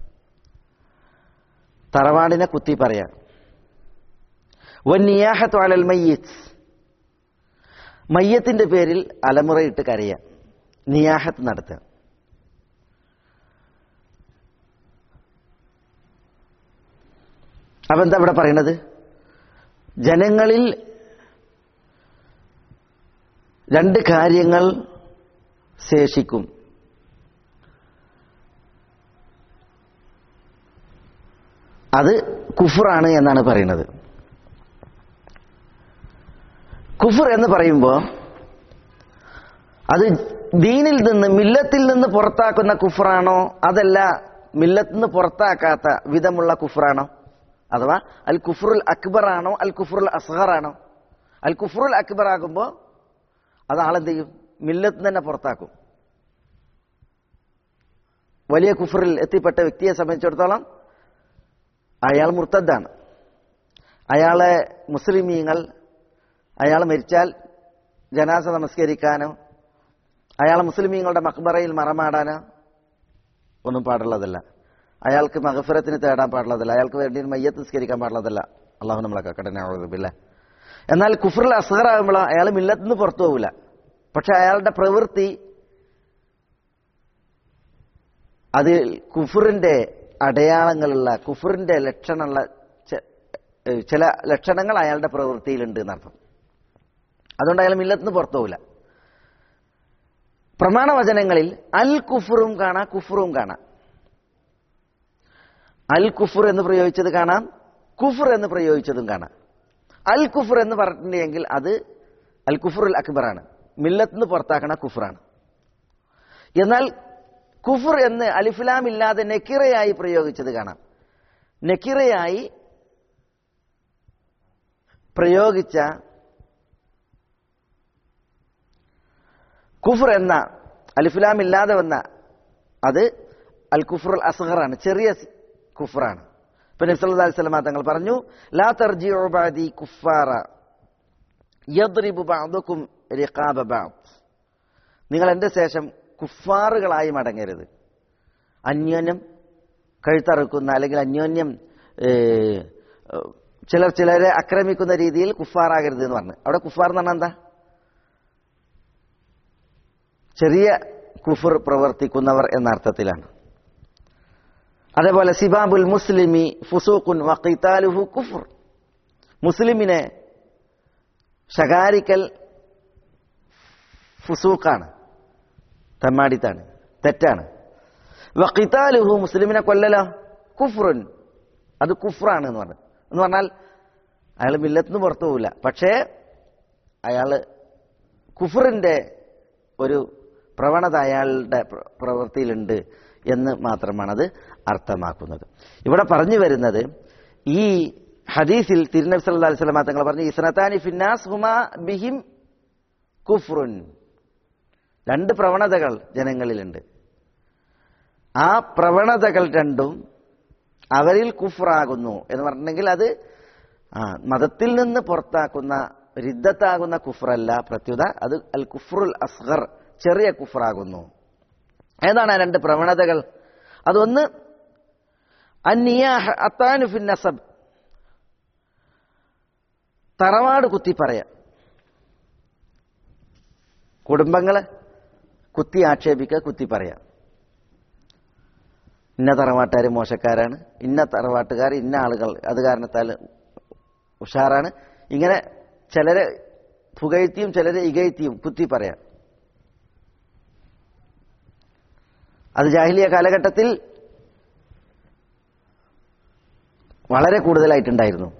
തറവാടിനെ കുത്തി പറയാം വന്നിയാഹത്തു അലൽ മയ്യത്ത് മയ്യത്തിന്റെ പേരിൽ അലമുറയിട്ട് കരയാം നിയാഹത്ത് നടത്തുക അപ്പൊ എന്താ ഇവിടെ പറയണത് ജനങ്ങളിൽ രണ്ട് കാര്യങ്ങൾ ശേഷിക്കും അത് കുഫറാണ് എന്നാണ് പറയുന്നത് കുഫർ എന്ന് പറയുമ്പോൾ അത് ദീനിൽ നിന്ന് മില്ലത്തിൽ നിന്ന് പുറത്താക്കുന്ന കുഫറാണോ അതല്ല മില്ലത്തിൽ നിന്ന് പുറത്താക്കാത്ത വിധമുള്ള കുഫറാണോ അഥവാ അൽ കുഫറുൽ അക്ബർ ആണോ അൽ കുഫറുൽ അസ്ഹർ ആണോ അൽ കുഫറുൽ അക്ബർ ആകുമ്പോൾ അത് ആളെന്ത് ചെയ്യും മില്ലത്ത് തന്നെ പുറത്താക്കും വലിയ കുഫറിൽ എത്തിപ്പെട്ട വ്യക്തിയെ സംബന്ധിച്ചിടത്തോളം അയാൾ മുർത്തദ്ദാണ് അയാളെ മുസ്ലിമീങ്ങൾ അയാൾ മരിച്ചാൽ ജനാസ നമസ്കരിക്കാനോ അയാളെ മുസ്ലിമീങ്ങളുടെ മക്ബറയിൽ മറമാടാനോ ഒന്നും പാടുള്ളതല്ല അയാൾക്ക് മഹഫിറത്തിന് തേടാൻ പാടുള്ളതല്ല അയാൾക്ക് വേണ്ടി മയ്യത്ത് നിസ്കരിക്കാൻ പാടുള്ളതല്ല അള്ളാഹു നമ്മളെ കടനാവില്ല എന്നാൽ കുഫറിൽ അസഹറാകുമ്പോൾ അയാൾ മില്ലത്തിൽ നിന്ന് പുറത്തു പോകില്ല പക്ഷെ അയാളുടെ പ്രവൃത്തി അതിൽ കുഫറിന്റെ അടയാളങ്ങളുള്ള കുഫറിന്റെ ലക്ഷണമുള്ള ചില ലക്ഷണങ്ങൾ അയാളുടെ പ്രവൃത്തിയിലുണ്ട് എന്നർത്ഥം അതുകൊണ്ട് അയാൾ മില്ലത്തിൽ നിന്ന് പുറത്തു പോകില്ല പ്രമാണവചനങ്ങളിൽ അൽ കുഫറും കാണാം കുഫറും കാണാം അൽ കുഫർ എന്ന് പ്രയോഗിച്ചത് കാണാം കുഫർ എന്ന് പ്രയോഗിച്ചതും കാണാം അൽ കുഫർ എന്ന് പറഞ്ഞിട്ടുണ്ടെങ്കിൽ അത് അൽ കുഫറുൽ അക്ബറാണ് മില്ലത്ത് നിന്ന് പുറത്താക്കണ കുഫറാണ് എന്നാൽ കുഫർ എന്ന് അലിഫിലാം ഇല്ലാതെ നെക്കിറയായി പ്രയോഗിച്ചത് കാണാം നെക്കിറയായി പ്രയോഗിച്ച കുഫർ എന്ന അലിഫുലാം ഇല്ലാതെ വന്ന അത് അൽ കുഫറുൽ അസ്ഹറാണ് ചെറിയ കുഫറാണ് ഇപ്പൊ നബ്സല്ലാ അലിസ്ലാം തങ്ങൾ പറഞ്ഞു ലാ തർജിഉ ബഅദി കുഫാറ യദ്രിബു ബഅദുക്കും റിഖാബ ബഅദ് നിങ്ങൾ എന്റെ ശേഷം കുഫാറുകളായി മടങ്ങരുത് അന്യോന്യം കഴുത്തറുക്കുന്ന അല്ലെങ്കിൽ അന്യോന്യം ഏ, ചിലർ ചിലരെ ആക്രമിക്കുന്ന രീതിയിൽ കുഫാറാകരുത് എന്ന് പറഞ്ഞു അവിടെ കുഫാർ എന്ന് പറഞ്ഞാൽ എന്താ ചെറിയ കുഫർ പ്രവർത്തിക്കുന്നവർ എന്ന അർത്ഥത്തിലാണ് അതേപോലെ സിബാബുൽ മുസ്ലിമി ഫുസൂഖുൻ വഖിതാലുഹു കുഫർ മുസ്ലിമിനെ ശകാരിക്കൽ ഫുസൂഖാണ് തെമ്മാടിത്താണ് തെറ്റാണ് വഖിതാലുഹു മുസ്ലിമിനെ കൊല്ലലോ കുഫ്റുൻ അത് കുഫ്റാണ് എന്ന് പറഞ്ഞു എന്ന് പറഞ്ഞാൽ അയാൾ മില്ലത്തിന് പുറത്തു പോവില്ല പക്ഷേ അയാൾ കുഫറിന്റെ ഒരു പ്രവണത അയാളുടെ പ്ര- പ്രവൃത്തിയിലുണ്ട് എന്ന് മാത്രമാണ് അത് അർത്ഥമാക്കുന്നത് ഇവിടെ പറഞ്ഞു വരുന്നത് ഈ ഹദീസിൽ തിരുനബി സല്ലല്ലാഹു അലൈഹി വസല്ലം തങ്ങൾ പറഞ്ഞു ഇസ്നത്താനി ഫിന്നാസ് ഹുമാ ബിഹിം കുഫ്റുൻ രണ്ട് പ്രവണതകൾ ജനങ്ങളിലുണ്ട് ആ പ്രവണതകൾ രണ്ടും അവരിൽ കുഫ്റാകുന്നു എന്ന് പറഞ്ഞിട്ടുണ്ടെങ്കിൽ അത് ആ മതത്തിൽ നിന്ന് പുറത്താക്കുന്ന രിദ്ധത്താകുന്ന കുഫ്റല്ല പ്രത്യുത അത് അൽ കുഫ്റുൽ അസ്ഗർ ചെറിയ കുഫ്റാകുന്നു ഏതാണ് ആ രണ്ട് പ്രവണതകൾ അതൊന്ന് അന്നിയാഹ് അത്താനു ഫിൻ നസബ് തറവാട് കുത്തി പറയാം കുടുംബങ്ങളെ കുത്തി ആക്ഷേപിക്കുക കുത്തി പറയാം ഇന്ന തറവാട്ടുകാർ മോശക്കാരാണ് ഇന്ന തറവാട്ടുകാർ ഇന്ന ആളുകൾ അത് കാരണത്താൽ ഉഷാറാണ് ഇങ്ങനെ ചിലരെ പുകഴ്ത്തിയും ചിലരെ ഇകഴ്ത്തിയും കുത്തി പറയാം അത് ജാഹിലിയ കാലഘട്ടത്തിൽ വളരെ കൂടുതലായിട്ടുണ്ടായിരുന്നു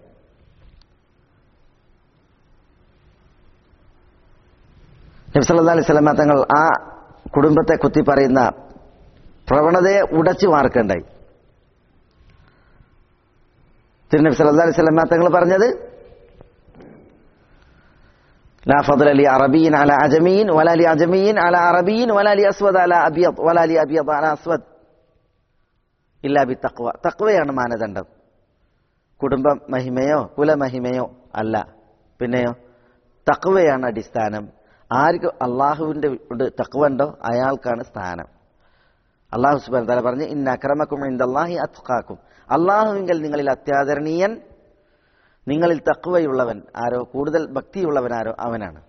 നബ്സല്ലാ അലൈഹി സ്വലമ തങ്ങൾ ആ കുടുംബത്തെ കുത്തി പറയുന്ന പ്രവണതയെ ഉടച്ചു മാർക്കണ്ടായി തിരുനബി സല്ലല്ലാഹു അലൈഹി വസല്ലം തങ്ങൾ പറഞ്ഞത് لا فضل لعربي على عجمي ولا لعجمي على عربي ولا لأسود على أبيض ولا لأبيض على أسود ഇല്ലാ ബി തക്വ തക്വയാണ് മാനദണ്ഡം കുടുംബ മഹിമയോ കുലമഹിമയോ അല്ല പിന്നെയോ തക്വയാണ് അടിസ്ഥാനം ആർക്ക് അള്ളാഹുവിന്റെ തക്വ ഉണ്ടോ അയാൾക്കാണ് സ്ഥാനം അള്ളാഹു സുബാൻ താല പറഞ്ഞ് ഇന്ന അക്രമക്കും ഇന്ദല്ലാഹി അത്കാക്കും അള്ളാഹുവിങ്കൽ നിങ്ങളിൽ അത്യാദരണീയൻ നിങ്ങളിൽ തക്വയുള്ളവൻ ആരോ കൂടുതൽ ഭക്തിയുള്ളവൻ ആരോ അവനാണ്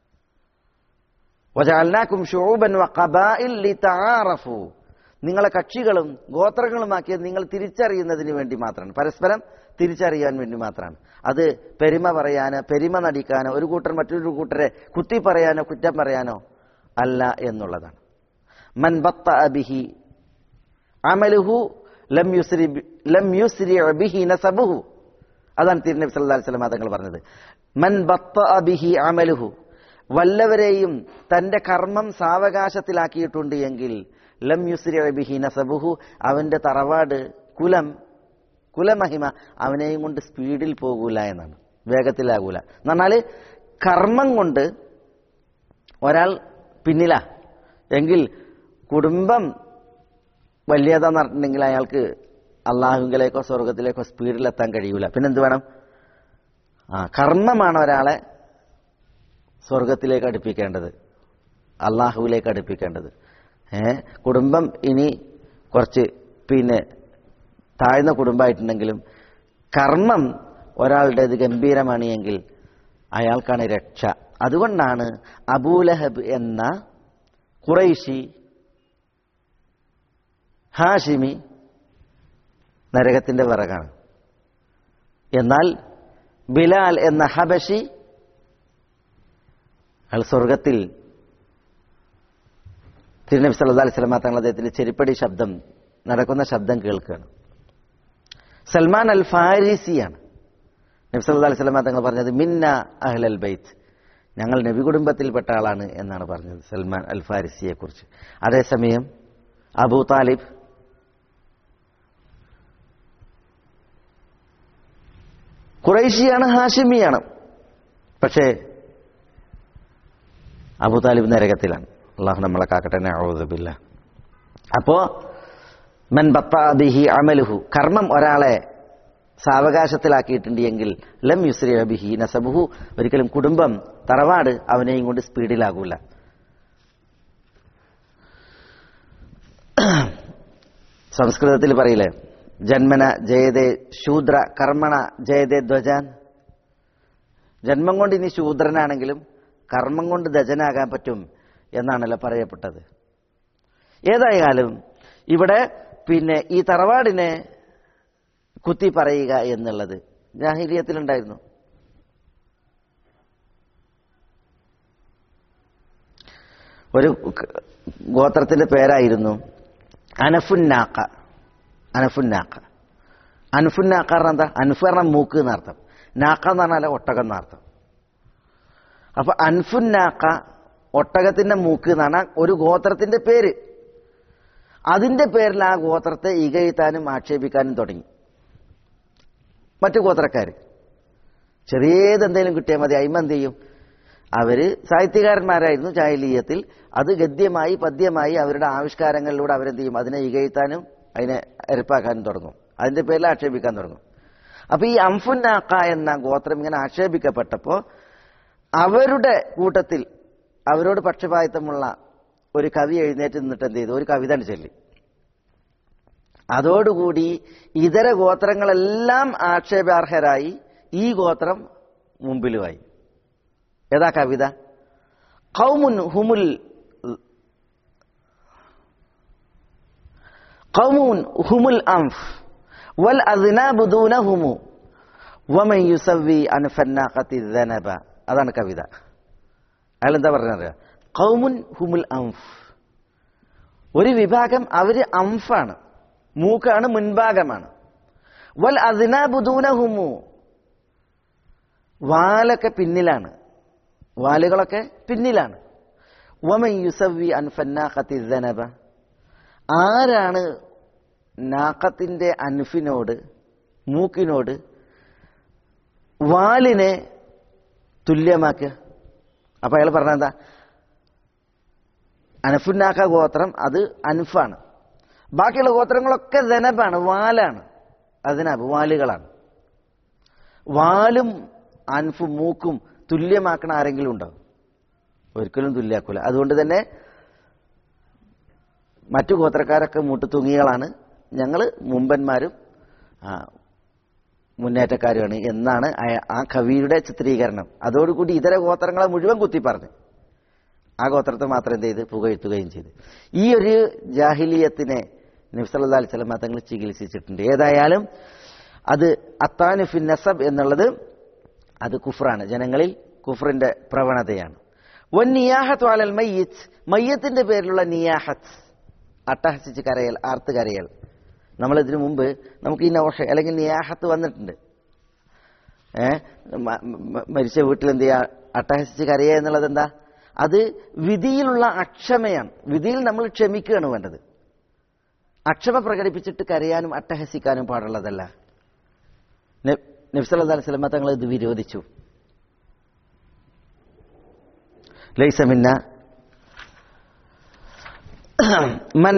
വജഅൽനാക്കും ശുഊബൻ വഖബാഇൽ ലിതആറഫു നിങ്ങളെ കക്ഷികളും ഗോത്രങ്ങളുമാക്കിയത് നിങ്ങൾ തിരിച്ചറിയുന്നതിന് വേണ്ടി മാത്രമാണ് പരസ്പരം തിരിച്ചറിയാൻ വേണ്ടി മാത്രമാണ് അത് പെരുമ പറയാനോ പെരുമ നടിക്കാനോ ഒരു കൂട്ടർ മറ്റൊരു കൂട്ടരെ കുത്തി പറയാനോ കുറ്റം പറയാനോ അല്ല എന്നുള്ളതാണ് മൻ ബത്ത ബിഹി അമലുഹു ലം യുസ്രി ബി- ലം യുസ്രി ബിഹി നസബുഹു അതാണ് തിരുനബി സല്ലല്ലാഹു അലൈഹി വസല്ലം തങ്ങൾ പറഞ്ഞത് മൻ ബത്ത ബിഹി അമലുഹു വല്ലവരെയും തന്റെ കർമ്മം സാവകാശത്തിലാക്കിയിട്ടുണ്ട് എങ്കിൽ ലം യുസ്രി ബിഹി നസബുഹു അവന്റെ തറവാട് കുലം കുലമഹിമ അവനെയും കൊണ്ട് സ്പീഡിൽ പോകൂല എന്നാണ് വേഗത്തിലാകൂല എന്ന് പറഞ്ഞാല് കർമ്മം കൊണ്ട് ഒരാൾ പിന്നിലാ എങ്കിൽ കുടുംബം വലിയതാന്ന് പറഞ്ഞിട്ടുണ്ടെങ്കിൽ അയാൾക്ക് അള്ളാഹുങ്കിലേക്കോ സ്വർഗത്തിലേക്കോ സ്പീഡിലെത്താൻ കഴിയൂല പിന്നെന്ത് വേണം ആ കർമ്മമാണ് ഒരാളെ സ്വർഗത്തിലേക്ക് അടുപ്പിക്കേണ്ടത് അള്ളാഹുവിലേക്ക് അടുപ്പിക്കേണ്ടത് ഏ കുടുംബം ഇനി കുറച്ച് പിന്നെ താഴ്ന്ന കുടുംബമായിട്ടുണ്ടെങ്കിലും കർമ്മം ഒരാളുടേത് ഗംഭീരമാണ് എങ്കിൽ അയാൾക്കാണ് രക്ഷ അതുകൊണ്ടാണ് അബൂലഹബ് എന്ന കുറൈശി ഹാഷിമി നരകത്തിന്റെ വിറകാണ് എന്നാൽ ബിലാൽ എന്ന ഹബഷി അയാൾ സ്വർഗത്തിൽ തിരുനബി സല്ലല്ലാഹു അലൈഹി വസല്ലം തങ്ങൾ അദ്ദേഹത്തിന്റെ ചെരിപ്പടി ശബ്ദം നടക്കുന്ന ശബ്ദം കേൾക്കുകയാണ് സൽമാൻ അൽ ഫാരിസിയാണ് നബി സല്ലല്ലാഹു അലൈഹി വസല്ലം തങ്ങൾ പറഞ്ഞത് മിന്ന അഹ്ലൽ ബൈത്ത് ഞങ്ങൾ നബി കുടുംബത്തിൽപ്പെട്ട ആളാണ് എന്നാണ് പറഞ്ഞത് സൽമാൻ അൽ ഫാരിസിയെ കുറിച്ച് അതേസമയം അബൂ താലിബ് ഖുറൈശിയാണ് ഹാഷിമിയാണ് പക്ഷേ അബൂ താലിബ് നരകത്തിലാണ് അള്ളാഹു നമ്മളെ കാക്കട്ടെ ഔദുബില്ല അപ്പോ മൻ ബത്താ ബിഹി അമലുഹു കർമ്മം ഒരാളെ സാവകാശത്തിലാക്കിയിട്ടുണ്ട് എങ്കിൽ ലം യുസ്രി ബിഹി നസബുഹു ഒരിക്കലും കുടുംബം തറവാട് അവനെയും കൊണ്ട് സ്പീഡിലാകൂല സംസ്കൃതത്തിൽ പറയില്ലേ ജന്മന ജയതേ ശൂദ്ര കർമ്മണ ജയതേ ധ്വജാൻ ജന്മം കൊണ്ട് ഇനി ശൂദ്രനാണെങ്കിലും കർമ്മം കൊണ്ട് ധജനാകാൻ പറ്റും എന്നാണല്ലോ പറയപ്പെട്ടത് ഏതായാലും ഇവിടെ പിന്നെ ഈ തറവാടിനെ കുത്തി പറയുക എന്നുള്ളത് ജാഹിലിയത്തിലുണ്ടായിരുന്നു ഒരു ക- ഗോത്രത്തിന്റെ പേരായിരുന്നു അനഫുന്നാക്ക അനഫുന്നാക്ക അൻഫുന്നാക്ക പറഞ്ഞാൽ എന്താ അൻഫ് പറഞ്ഞാൽ മൂക്ക് എന്നർത്ഥം നാക്ക എന്ന് പറഞ്ഞാൽ ഒട്ടകം എന്നർത്ഥം അപ്പൊ അൻഫുന്നാക്ക ഒട്ടകത്തിന്റെ മൂക്ക് എന്നാണ് ഒരു ഗോത്രത്തിന്റെ പേര് അതിന്റെ പേരിൽ ആ ഗോത്രത്തെ ഇകഴ്ത്താനും ആക്ഷേപിക്കാനും തുടങ്ങി മറ്റു ഗോത്രക്കാർ ചെറിയതെന്തെങ്കിലും കിട്ടിയാൽ മതി അയിമ എന്ത് ചെയ്യും അവര് സാഹിത്യകാരന്മാരായിരുന്നു ചായലീയത്തിൽ അത് ഗദ്യമായി പദ്യമായി അവരുടെ ആവിഷ്കാരങ്ങളിലൂടെ അവരെന്ത് ചെയ്യും അതിനെ ഇകഴ്ത്താനും അതിനെ എരപ്പാക്കാനും തുടങ്ങും അതിന്റെ പേരിൽ ആക്ഷേപിക്കാൻ തുടങ്ങും അപ്പൊ ഈ അംഫുന്നാക്ക എന്ന ഗോത്രം ഇങ്ങനെ ആക്ഷേപിക്കപ്പെട്ടപ്പോ അവരുടെ കൂട്ടത്തിൽ അവരോട് പക്ഷപാതിത്വമുള്ള ഒരു കവി എഴുന്നേറ്റ് നിന്നിട്ട് എന്ത് ചെയ്തു ഒരു കവിത ചൊല്ലി അതോടുകൂടി ഇതര ഗോത്രങ്ങളെല്ലാം ആക്ഷേപാർഹരായി ഈ ഗോത്രം മുമ്പിലുമായി ഏതാ കവിത കൗമുൻ ഹുമുൽ കൗമുൻ ഹുമുൽ അംഫ് വൽ അദ്നാബു ദൂനഹുമു വമൻ യുസവി അൻഫന്നാഖത്തി ദനബ അതാണ് കവിത അയാൾ എന്താ പറഞ്ഞത് കൗമുൻ ഹുമുൽ അംഫ് ഒരു വിഭാഗം അവര് അംഫാണ് മൂക്കാണ് മുൻഭാഗമാണ് വൽ അദ്നാബുദൂനഹുമു വാലൊക്കെ പിന്നിലാണ് വാലുകളൊക്കെ പിന്നിലാണ് വമൻ യുസവി അൻഫന്നാഖത്തി ദനബ ആരാണ് നാക്കത്തിന്റെ അൻഫിനോട് മൂക്കിനോട് വാലിനെ തുല്യമാക്കുക അപ്പൊ അയാൾ പറഞ്ഞെന്താ അനഫുന്നാക്ക ഗോത്രം അത് അൻഫാണ് ബാക്കിയുള്ള ഗോത്രങ്ങളൊക്കെ ദനബാണ് വാലാണ് അതിനബ് വാലുകളാണ് വാലും അൻഫും മൂക്കും തുല്യമാക്കണ ആരെങ്കിലും ഉണ്ടാവും ഒരിക്കലും തുല്യാക്കൂല അതുകൊണ്ട് തന്നെ മറ്റു ഗോത്രക്കാരൊക്കെ മുട്ടുതുങ്ങികളാണ് ഞങ്ങൾ മുമ്പന്മാരും ആ, മുന്നേറ്റക്കാരുമാണ് എന്നാണ് അയ- ആ കവിയുടെ ചിത്രീകരണം അതോടുകൂടി ഇതര ഗോത്രങ്ങളെ മുഴുവൻ കുത്തി പറഞ്ഞു ആ ഗോത്രത്തെ മാത്രം എന്ത് ചെയ്ത് പുകഴ്ത്തുകയും ചെയ്തു ഈ ഒരു ജാഹിലിയത്തിനെ നബ്സല്ലാ അലൈഹി സ്വലമ തങ്ങൾ ചികിത്സിച്ചിട്ടുണ്ട് ഏതായാലും അത് അത്താനുഫിൻ നസബ് എന്നുള്ളത് അത് കുഫറാണ് ജനങ്ങളിൽ കുഫറിന്റെ പ്രവണതയാണ് വൻ നിയാഹത്ത് വാലൽ മയ്യത്ത് മയ്യത്തിന്റെ പേരിലുള്ള നിയാഹത്ത് അട്ടഹസിച്ച് കരയൽ ആർത്ത് കരയൽ നമ്മൾ ഇതിനു മുമ്പ് നമുക്ക് ഈ നൗഷ അല്ലെങ്കിൽ നിയാഹത്ത് വന്നിട്ടുണ്ട് ഏ മ- മ- മരിച്ച വീട്ടിൽ എന്ത് ചെയ്യാ അട്ടഹസിച്ച് കരയുക എന്നുള്ളത് എന്താ അത് വിധിയിലുള്ള അക്ഷമയാണ് വിധിയിൽ നമ്മൾ ക്ഷമിക്കുകയാണ് വേണ്ടത് അക്ഷമ പ്രകടിപ്പിച്ചിട്ട് കരയാനും അട്ടഹസിക്കാനും പാടുള്ളതല്ല നബ്സല്ലാ അലൈഹി സ്വലമ തങ്ങൾ ഇത് വിരോധിച്ചു ലൈസമിന്ന മൻ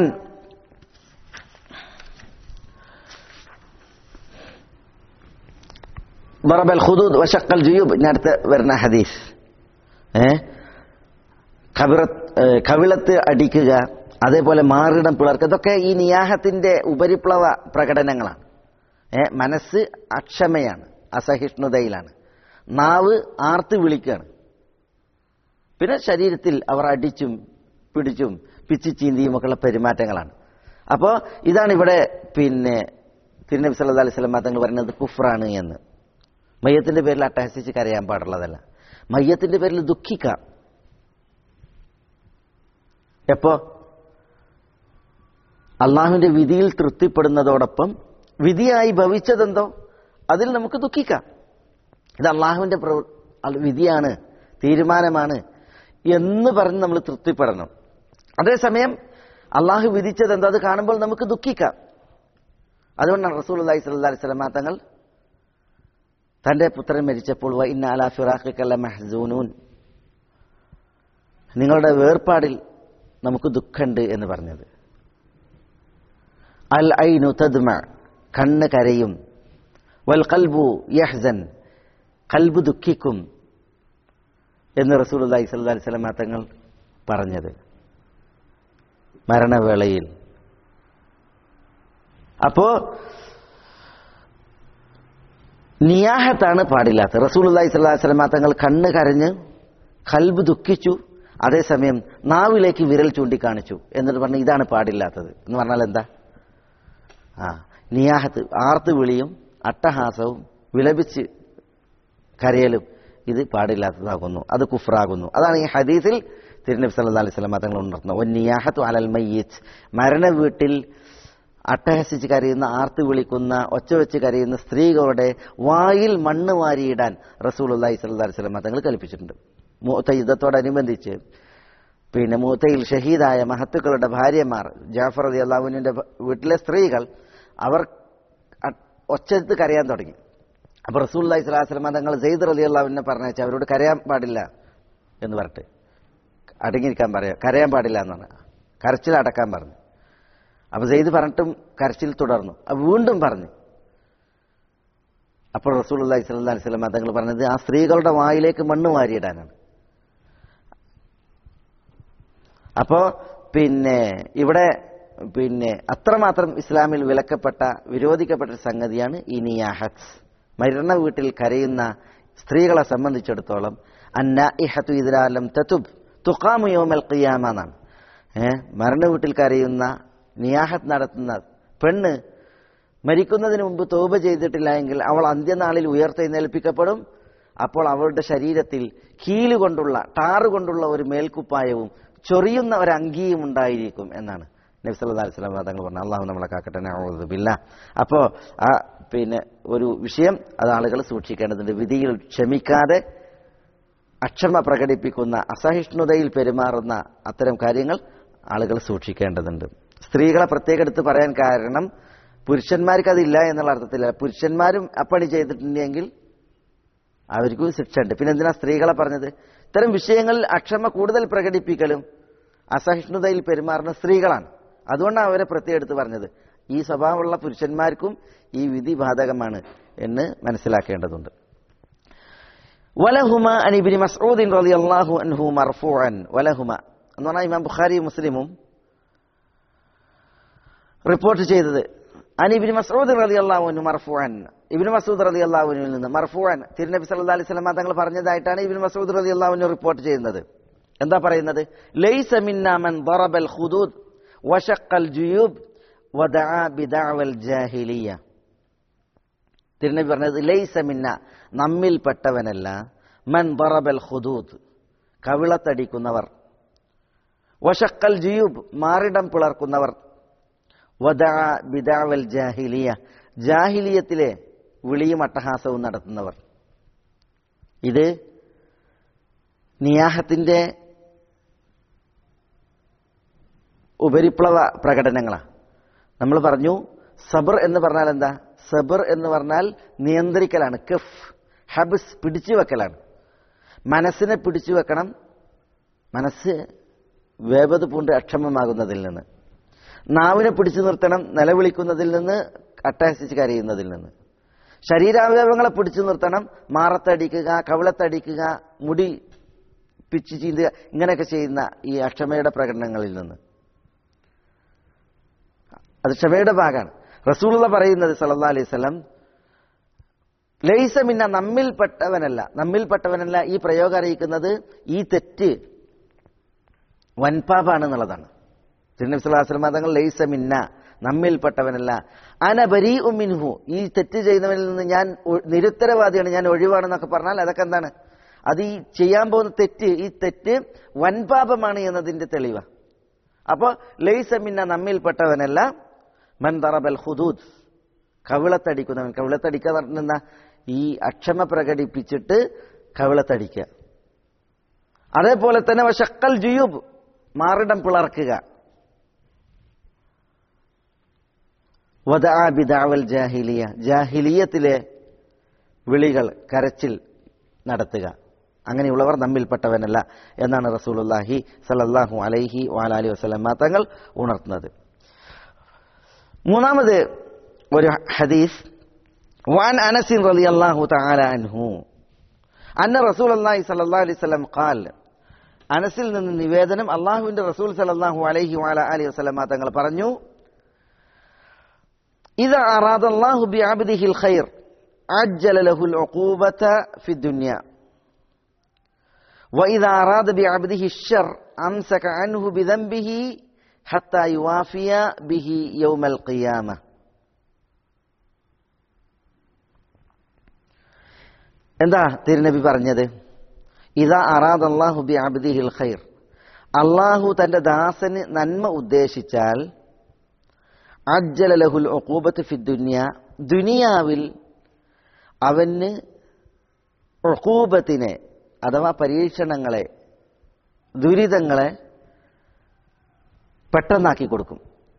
ضرب الخدود وشق الجيوب നേരത്തെ വരുന്ന ഹദീസ് ഏ കവിറ ഏ, കവിളത്ത് അടിക്കുക അതേപോലെ മാറിടം പിളർക്കുക ഇതൊക്കെ ഈ നിയാഹത്തിന്റെ ഉപരിപ്ലവ പ്രകടനങ്ങളാണ് ഏ മനസ്സ് അക്ഷമയാണ് അസഹിഷ്ണുതയിലാണ് നാവ് ആർത്ത് വിളിക്കുകയാണ് പിന്നെ ശരീരത്തിൽ അവർ അടിച്ചും പിടിച്ചും പിച്ചി ചീന്തിയും ഒക്കെയുള്ള പെരുമാറ്റങ്ങളാണ് അപ്പോൾ ഇതാണ് ഇവിടെ പിന്നെ തിരുനബി സല്ലല്ലാഹു അലൈഹി വസല്ലം തങ്ങൾ പറയുന്നത് കുഫ്രാണ് എന്ന് മയ്യത്തിന്റെ പേരിൽ അട്ടഹസിച്ച് കരയാൻ പാടുള്ളതല്ല മയ്യത്തിന്റെ പേരിൽ ദുഃഖിക്കാം എപ്പോ അള്ളാഹുവിന്റെ വിധിയിൽ തൃപ്തിപ്പെടുന്നതോടൊപ്പം വിധിയായി ഭവിച്ചതെന്തോ അതിൽ നമുക്ക് ദുഃഖിക്കാം ഇത് അള്ളാഹുവിന്റെ പ്രവ- അൽ- വിധിയാണ് തീരുമാനമാണ് എന്ന് പറഞ്ഞ് നമ്മൾ തൃപ്തിപ്പെടണം അതേസമയം അള്ളാഹു വിധിച്ചതെന്തോ അത് കാണുമ്പോൾ നമുക്ക് ദുഃഖിക്കാം അതുകൊണ്ടാണ് റസൂൽ അള്ളഹി സ്വല്ലാ അലൈഹി സ്വലമാ തങ്ങൾ തന്റെ പുത്രൻ മരിച്ചപ്പോൾ "വ ഇന്ന അലാ ഫിറാഖിക്കല്ല മഹ്സൂനൂൻ നിങ്ങളുടെ വേർപാടിൽ നമുക്ക് ദുഃഖമുണ്ട് എന്ന് പറഞ്ഞത് അൽ ഐനു തദ്മ കണ്ണ് കരയും വൽ കൽബു യഹ്സൻ കൽബ് ദുഃഖിക്കും എന്ന് റസൂലുള്ളാഹി സ്വല്ലല്ലാഹി അലൈഹി വസല്ലം തങ്ങൾ പറഞ്ഞത് മരണവേളയിൽ അപ്പോ നിയാഹത്താണ് പാടില്ലാത്തത് റസൂലുള്ളാഹി സ്വല്ലല്ലാഹി അലൈഹി വസല്ലം തങ്ങൾ കണ്ണ് കരഞ്ഞ് കൽബ് ദുഃഖിച്ചു അതേസമയം നാവിലേക്ക് വിരൽ ചൂണ്ടിക്കാണിച്ചു എന്നിട്ട് പറഞ്ഞു ഇതാണ് പാടില്ലാത്തത് എന്ന് പറഞ്ഞാൽ എന്താ ആ നിയാഹത്ത് ആർത്ത് വിളിയും അട്ടഹാസവും വിലപിച്ച് കരയലും ഇത് പാടില്ലാത്തതാകുന്നു അത് കുഫ്രാകുന്നു അതാണ് ഈ ഹദീസിൽ തിരുനബി സല്ലല്ലാഹു അലൈഹി വസല്ലം തങ്ങൾ ഉണർത്തുന്നത് ഒൻ നിയാഹത്തു അലൽ മയ്യിത്ത് മരണ വീട്ടിൽ അട്ടഹസിച്ച് കരയുന്ന ആർത്ത് വിളിക്കുന്ന ഒച്ച വെച്ച് കരയുന്ന സ്ത്രീകളുടെ വായിൽ മണ്ണ് വാരിയിടാൻ റസൂലുള്ളാഹി സ്വല്ലല്ലാഹി അലൈഹി വസല്ലം തങ്ങൾ കൽപ്പിച്ചിട്ടുണ്ട് മൂത്ത യുദ്ധത്തോടനുബന്ധിച്ച് പിന്നെ മൂത്തയിൽ ഷഹീദായ മഹത്തുക്കളുടെ ഭാര്യമാർ ജാഫർ അലി അള്ളാഹുവിന്റെ വീട്ടിലെ സ്ത്രീകൾ അവർ അ- ഒച്ചത്ത് കരയാൻ തുടങ്ങി അപ്പൊ റസൂല്ലി സ്വലാസ്ലമ തങ്ങൾ സെയ്ദ് അലി അള്ളാഹുവിനെ പറഞ്ഞയച്ച അവരോട് കരയാൻ പാടില്ല എന്ന് പറഞ്ഞിട്ട് അടങ്ങിയിരിക്കാൻ പറയാം കരയാൻ പാടില്ല എന്ന് പറഞ്ഞു കരച്ചിൽ അടക്കാൻ പറഞ്ഞു അപ്പൊ സെയ്ദ് പറഞ്ഞിട്ടും കരച്ചിൽ തുടർന്നു അപ്പൊ വീണ്ടും പറഞ്ഞു അപ്പോൾ റസൂൽ അള്ളഹി സ്വല്ലാ അലൈഹി സ്വലം തങ്ങൾ പറഞ്ഞത് ആ സ്ത്രീകളുടെ വായിലേക്ക് മണ്ണ് വാരിയിടാനാണ് അപ്പോ പിന്നെ ഇവിടെ പിന്നെ അത്രമാത്രം ഇസ്ലാമിൽ വിലക്കപ്പെട്ട വിരോധിക്കപ്പെട്ട ഒരു സംഗതിയാണ് ഈ നിയാഹത്ത് മരണ വീട്ടിൽ കരയുന്ന സ്ത്രീകളെ സംബന്ധിച്ചിടത്തോളം അന്നഇഹത്തു ഇതിലാലം തതുബ് തുഖാമു യൗമൽ ഖിയാമ എന്നാണ് ഏഹ് മരണ വീട്ടിൽ കരയുന്ന നിയാഹത്ത് നടത്തുന്ന പെണ്ണ് മരിക്കുന്നതിന് മുമ്പ് തോപ ചെയ്തിട്ടില്ല എങ്കിൽ അവൾ അന്ത്യനാളിൽ ഉയർത്തെഴുന്നേൽപ്പിക്കപ്പെടും അപ്പോൾ അവളുടെ ശരീരത്തിൽ കീല് കൊണ്ടുള്ള ടാറ് കൊണ്ടുള്ള ഒരു മേൽക്കുപ്പായവും ചൊറിയുന്ന ഒരു അങ്കിയും ഉണ്ടായിരിക്കും എന്നാണ് നബി സല്ലല്ലാഹു അലൈഹി വസല്ലം തങ്ങൾ പറഞ്ഞു അള്ളാഹു നമ്മളെ കാക്കട്ടെ നഊദുബില്ല അപ്പോ ആ പിന്നെ ഒരു വിഷയം അത് ആളുകൾ സൂക്ഷിക്കേണ്ടതുണ്ട് വിധിയിൽ ക്ഷമിക്കാതെ അക്ഷമ പ്രകടിപ്പിക്കുന്ന അസഹിഷ്ണുതയിൽ പെരുമാറുന്ന അത്തരം കാര്യങ്ങൾ ആളുകൾ സൂക്ഷിക്കേണ്ടതുണ്ട് സ്ത്രീകളെ പ്രത്യേകം എടുത്ത് പറയാൻ കാരണം പുരുഷന്മാർക്ക് അതില്ല എന്നുള്ള അർത്ഥത്തില്ല പുരുഷന്മാരും അപ്പണി ചെയ്തിട്ടുണ്ടെങ്കിൽ അവർക്കും ശിക്ഷ ഉണ്ട് പിന്നെ എന്തിനാ സ്ത്രീകളെ പറഞ്ഞത് ഇത്തരം വിഷയങ്ങളിൽ അക്ഷമ കൂടുതൽ പ്രകടിപ്പിക്കലും അസഹിഷ്ണുതയിൽ പെരുമാറുന്ന സ്ത്രീകളാണ് അതുകൊണ്ടാണ് അവരെ പ്രത്യേകം എടുത്ത് പറഞ്ഞത് ഈ സ്വഭാവമുള്ള പുരുഷന്മാർക്കും ഈ വിധി ബാധകമാണ് എന്ന് മനസ്സിലാക്കേണ്ടതുണ്ട് വലഹുമ അനിബിനി മസ്ഊദിൻ റളിയല്ലാഹു അൻഹു മർഫൂഅൻ വലഹുമ എന്ന് പറഞ്ഞാൽ ഇമാം ബുഖാരി മുസ്ലിമും റിപ്പോർട്ട് ചെയ്തത് അനിബിന് മസൂദ് റലി അള്ളാഹുനു മർഫുഅൻ ഇബിന് മസൂദ് റലി അള്ളാഹുനിൽ നിന്ന് മർഫുഅൻ തിരുനബി സല്ലല്ലാഹു അലൈഹി വസല്ലം തങ്ങൾ പറഞ്ഞതായിട്ടാണ് ഇബിന് മസൂദ് റലി അള്ളാഹുനു റിപ്പോർട്ട് ചെയ്യുന്നത് എന്താ പറയുന്നത് ലൈസ മിന്നാ മൻ ضربൽ ഖുദൂദ് വശഖൽ ജുയൂബ് വദഅ ബിദഅവൽ ജാഹിലിയ തിരുനബി പറഞ്ഞത് ലൈസ മിന്ന നമ്മിൽപ്പെട്ടവനല്ല മൻ ضربൽ ഖുദൂദ് കവിളത്തടിക്കുന്നവർ വശക്കൽ ജുയൂബ് മാറിടം പിളർക്കുന്നവർ വദഅ ബിദഅവൽ ജാഹിലിയ ജാഹിലിയത്തിലെ വിളിയും അട്ടഹാസവും നടത്തുന്നവർ ഇത് നിയാഹത്തിന്റെ ഉപരിപ്ലവ പ്രകടനങ്ങളാണ് നമ്മൾ പറഞ്ഞു സബർ എന്ന് പറഞ്ഞാൽ എന്താ സബർ എന്ന് പറഞ്ഞാൽ നിയന്ത്രിക്കലാണ് കഫ് ഹബസ് പിടിച്ചു വെക്കലാണ് മനസ്സിനെ പിടിച്ചു വെക്കണം മനസ്സ് വേപത് പൂണ്ട് അക്ഷമമാകുന്നതിൽ നിന്ന് നാവിനെ പിടിച്ചു നിർത്തണം നിലവിളിക്കുന്നതിൽ നിന്ന് അട്ടഹസിച്ച് കരയുന്നതിൽ നിന്ന് ശരീരാവയവങ്ങളെ പിടിച്ചു നിർത്തണം മാറത്തടിക്കുക കവിളത്തടിക്കുക മുടി പിച്ച് ചീന്തുക ഇങ്ങനെയൊക്കെ ചെയ്യുന്ന ഈ അക്ഷമയുടെ പ്രകടനങ്ങളിൽ നിന്ന് അത് ക്ഷമയുടെ ഭാഗമാണ് റസൂള്ള പറയുന്നത് സല്ലല്ലാഹു അലൈഹി വസല്ലം ലൈസ മിന്ന നമ്മിൽപ്പെട്ടവനല്ല നമ്മിൽപ്പെട്ടവനല്ല ഈ പ്രയോഗം അറിയിക്കുന്നത് ഈ തെറ്റ് വൻപാപാണ് എന്നുള്ളതാണ് തിരുനബി സ്വല്ലല്ലാഹു അലൈഹി വസല്ലം തങ്ങൾ ലൈസ മിന്ന നമ്മിൽപ്പെട്ടവനല്ല അനബരി ഉമിൻഹു ഈ തെറ്റ് ചെയ്യുന്നവനിൽ നിന്ന് ഞാൻ ഒ- നിരുത്തരവാദിയാണ് ഞാൻ ഒഴിവാണെന്നൊക്കെ പറഞ്ഞാൽ അതൊക്കെ എന്താണ് അത് ഈ ചെയ്യാൻ പോകുന്ന തെറ്റ് ഈ തെറ്റ് വൻപാപമാണ് എന്നതിന്റെ തെളിവാണ് അപ്പോ ലൈസ മിന്ന നമ്മിൽപ്പെട്ടവനല്ല മൻ ദറബൽ ഹുദൂദ് കവിളത്തടിക്കുന്നവൻ കവിളത്തടിക്കുക എന്ന് പറഞ്ഞാൽ ഈ അക്ഷമ പ്രകടിപ്പിച്ചിട്ട് കവിളത്തടിക്കുക അതേപോലെ തന്നെ വശക്കൽ ജുയൂബ് മാറിടം പിളർക്കുക വദഅ ബിദഅവൽ ജാഹിലിയ ജാഹിലിയത്തിലെ വിളികൾ കരച്ചിൽ നടത്തുക അങ്ങനെയുള്ളവർ നമ്മിൽപ്പെട്ടവനല്ല എന്നാണ് റസൂലുള്ളാഹി സല്ലല്ലാഹു അലൈഹി വഅലി വസല്ലമ തങ്ങൾ ഉണർത്തുന്നത് മൂന്നാമത് ഒരു ഹദീസ് وعن أنس رضي الله تعالى عنه أن رسول الله صلى الله عليه وسلم قال അനസിൽ നിന്ന് നിവേദനം അള്ളാഹുവിന്റെ റസൂൽ സലല്ലാഹു അലൈഹി വാല അലൈഹി വസല്ലമ തങ്ങൾ പറഞ്ഞു ഇത് അറാദ അല്ലാഹു ബിഅബ്ദിഹിൽ ഖൈർ അജ്ജല ലഹുൽ ഉഖൂബത ഫി ദുനിയ وإذا أراد بعبده الشر أمسك عنه بذنبه حتى يوافي به يوم القيامة എന്താ തിരുനബി പറഞ്ഞത് ഇതാ അറാദ് അള്ളാഹു ബി അബ്ദിഹിൽ ഖൈർ അള്ളാഹു തന്റെ ദാസന് നന്മ ഉദ്ദേശിച്ചാൽ അജ്ജല ലഹുൽ ഒക്കൂബത്ത് ഫി ദുനിയ ദുനിയാവിൽ അവന് ഒക്കൂബത്തിനെ അഥവാ പരീക്ഷണങ്ങളെ ദുരിതങ്ങളെ പെട്ടെന്നാക്കി കൊടുക്കും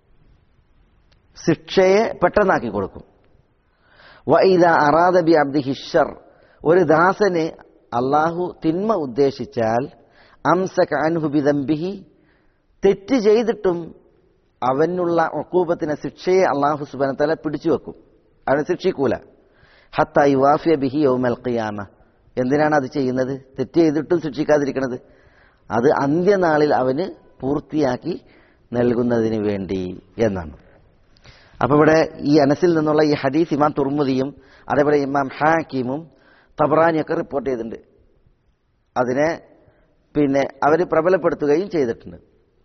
ശിക്ഷയെ പെട്ടെന്നാക്കി കൊടുക്കും വൈദ അറാദ ബി അബ്ദി ഹിഷർ ഒരു ദാസന് അള്ളാഹു തിന്മ ഉദ്ദേശിച്ചാൽ അംസക അൻഹുബിദംബിഹി തെറ്റ് ചെയ്തിട്ടും അവനുള്ള ഒക്കൂപത്തിന് ശിക്ഷയെ അള്ളാഹു സുബനത്തല പിടിച്ചു വെക്കും അവനെ ശിക്ഷിക്കൂല ഹത്ത യുവാഫിയ ബിഹി യൗമൽ ഖിയാമ എന്തിനാണ് അത് ചെയ്യുന്നത് തെറ്റ് ചെയ്തിട്ടും ശിക്ഷിക്കാതിരിക്കുന്നത് അത് അന്ത്യനാളിൽ അവന് പൂർത്തിയാക്കി നൽകുന്നതിന് വേണ്ടി എന്നാണ് അപ്പൊ ഇവിടെ ഈ അനസിൽ നിന്നുള്ള ഈ ഹദീസ് ഇമാം തുർമുദിയും അതേപോലെ ഇമാം ഹാക്കിമും തബ്രാനിയൊക്കെ റിപ്പോർട്ട് ചെയ്തിട്ടുണ്ട് അതിനെ പിന്നെ അവർ പ്രബലപ്പെടുത്തുകയും ചെയ്തിട്ടുണ്ട്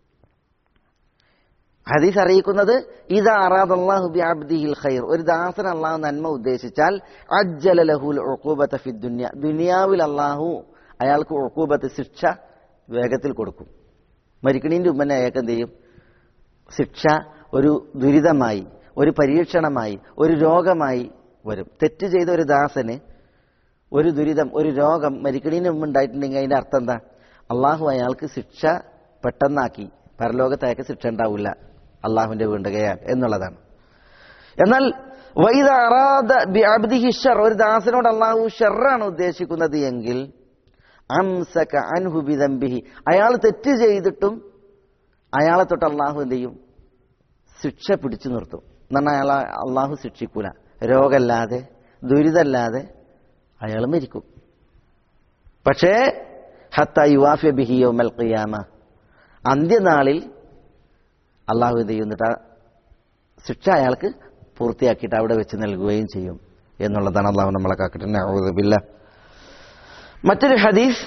ഹദീസ് അറിയിക്കുന്നത് ഇത് അറാദ് ബി അബ്ദിഹിൽ ഖൈർ ഒരു ദാസൻ അള്ളാഹു നന്മ ഉദ്ദേശിച്ചാൽ അജ്ജല ലഹുൽ ഉഖൂബത ഫി ദുനിയ ദുനിയാവിൽ അള്ളാഹു അയാൾക്ക് ഉഖൂബത്ത് ശിക്ഷ വേഗത്തിൽ കൊടുക്കും മരിക്കണീന്റെ ഉമ്മനെ അയാൾക്ക് എന്ത് ചെയ്യും ശിക്ഷ ഒരു ദുരിതമായി ഒരു പരീക്ഷണമായി ഒരു രോഗമായി വരും തെറ്റ് ചെയ്ത ഒരു ദാസന് ഒരു ദുരിതം ഒരു രോഗം മരിക്കണീന് മുമ്പ് ഉണ്ടായിട്ടുണ്ടെങ്കിൽ അതിന്റെ അർത്ഥം എന്താ അള്ളാഹു അയാൾക്ക് ശിക്ഷ പെട്ടെന്നാക്കി പരലോകത്ത് അയാൾക്ക് ശിക്ഷ ഉണ്ടാവില്ല അള്ളാഹുവിന്റെ വീണ്ടുകയാൽ എന്നുള്ളതാണ് എന്നാൽ വൈദ അറാദ ബി അബ്ദിഹി ഷർ ഒരു ദാസനോട് അള്ളാഹു ഷെറാണ് ഉദ്ദേശിക്കുന്നത് എങ്കിൽ അംസക അൻഹു ബിദംബിഹി അയാൾ തെറ്റ് ചെയ്തിട്ടും അയാളെ തൊട്ട് അള്ളാഹു എന്ത് ചെയ്യും ശിക്ഷ പിടിച്ചു നിർത്തും എന്നാൽ അയാളെ അള്ളാഹു ശിക്ഷിക്കൂല രോഗമല്ലാതെ ദുരിതമല്ലാതെ അയാൾ മരിക്കും പക്ഷേ ഹത്ത യുവാഫിയ ബിഹി യൗമൽ ഖിയാമ അന്ത്യനാളിൽ അള്ളാഹു എന്ത് ചെയ്യുന്നിട്ട് ആ ശിക്ഷ അയാൾക്ക് പൂർത്തിയാക്കിയിട്ട് അവിടെ വെച്ച് നൽകുകയും ചെയ്യും എന്നുള്ളതാണ് അള്ളാഹു നമ്മളെ കാക്കട്ടെ മറ്റൊരു ഹദീസ്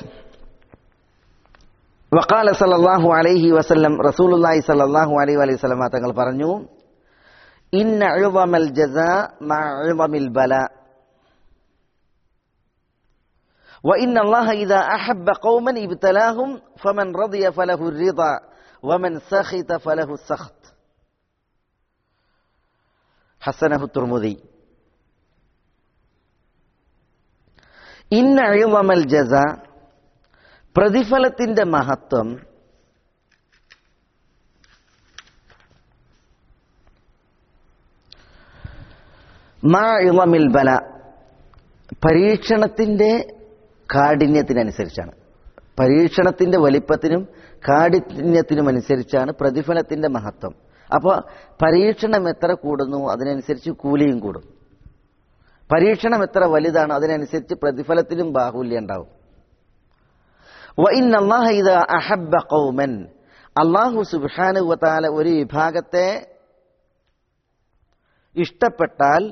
വക്കാല സല്ലല്ലാഹു അലൈഹി വസല്ലം റസൂലുള്ളാഹി സല്ലല്ലാഹു അലൈഹി വലൈഹി വസല്ലം തങ്ങൾ പറഞ്ഞു ഇന്ന അഴുവമൽ ജസാ മഅഴുവമിൽ ബല وإن الله إذا أحب قوما ابتلاهم فمن رضي فله الرضا ومن سخط فله السخط حسنه الترمذي ഇന്ന അഴിവമൽ ജസ പ്രതിഫലത്തിന്റെ മഹത്വം മാ ഇളമിൽ ബല പരീക്ഷണത്തിന്റെ കാഠിന്യത്തിനനുസരിച്ചാണ് പരീക്ഷണത്തിന്റെ വലിപ്പത്തിനും കാഠിന്യത്തിനും അനുസരിച്ചാണ് പ്രതിഫലത്തിന്റെ മഹത്വം അപ്പോൾ പരീക്ഷണം എത്ര കൂടുന്നു അതിനനുസരിച്ച് കൂലിയും കൂടും പരീക്ഷണം എത്ര വലുതാണോ അതിനനുസരിച്ച് പ്രതിഫലത്തിലും ബാഹുല്യം ഉണ്ടാവും അഹബ്ബ ഖൗമൻ അള്ളാഹു സുബാനുവത്താല ഒരു വിഭാഗത്തെ ഇഷ്ടപ്പെട്ടാൽ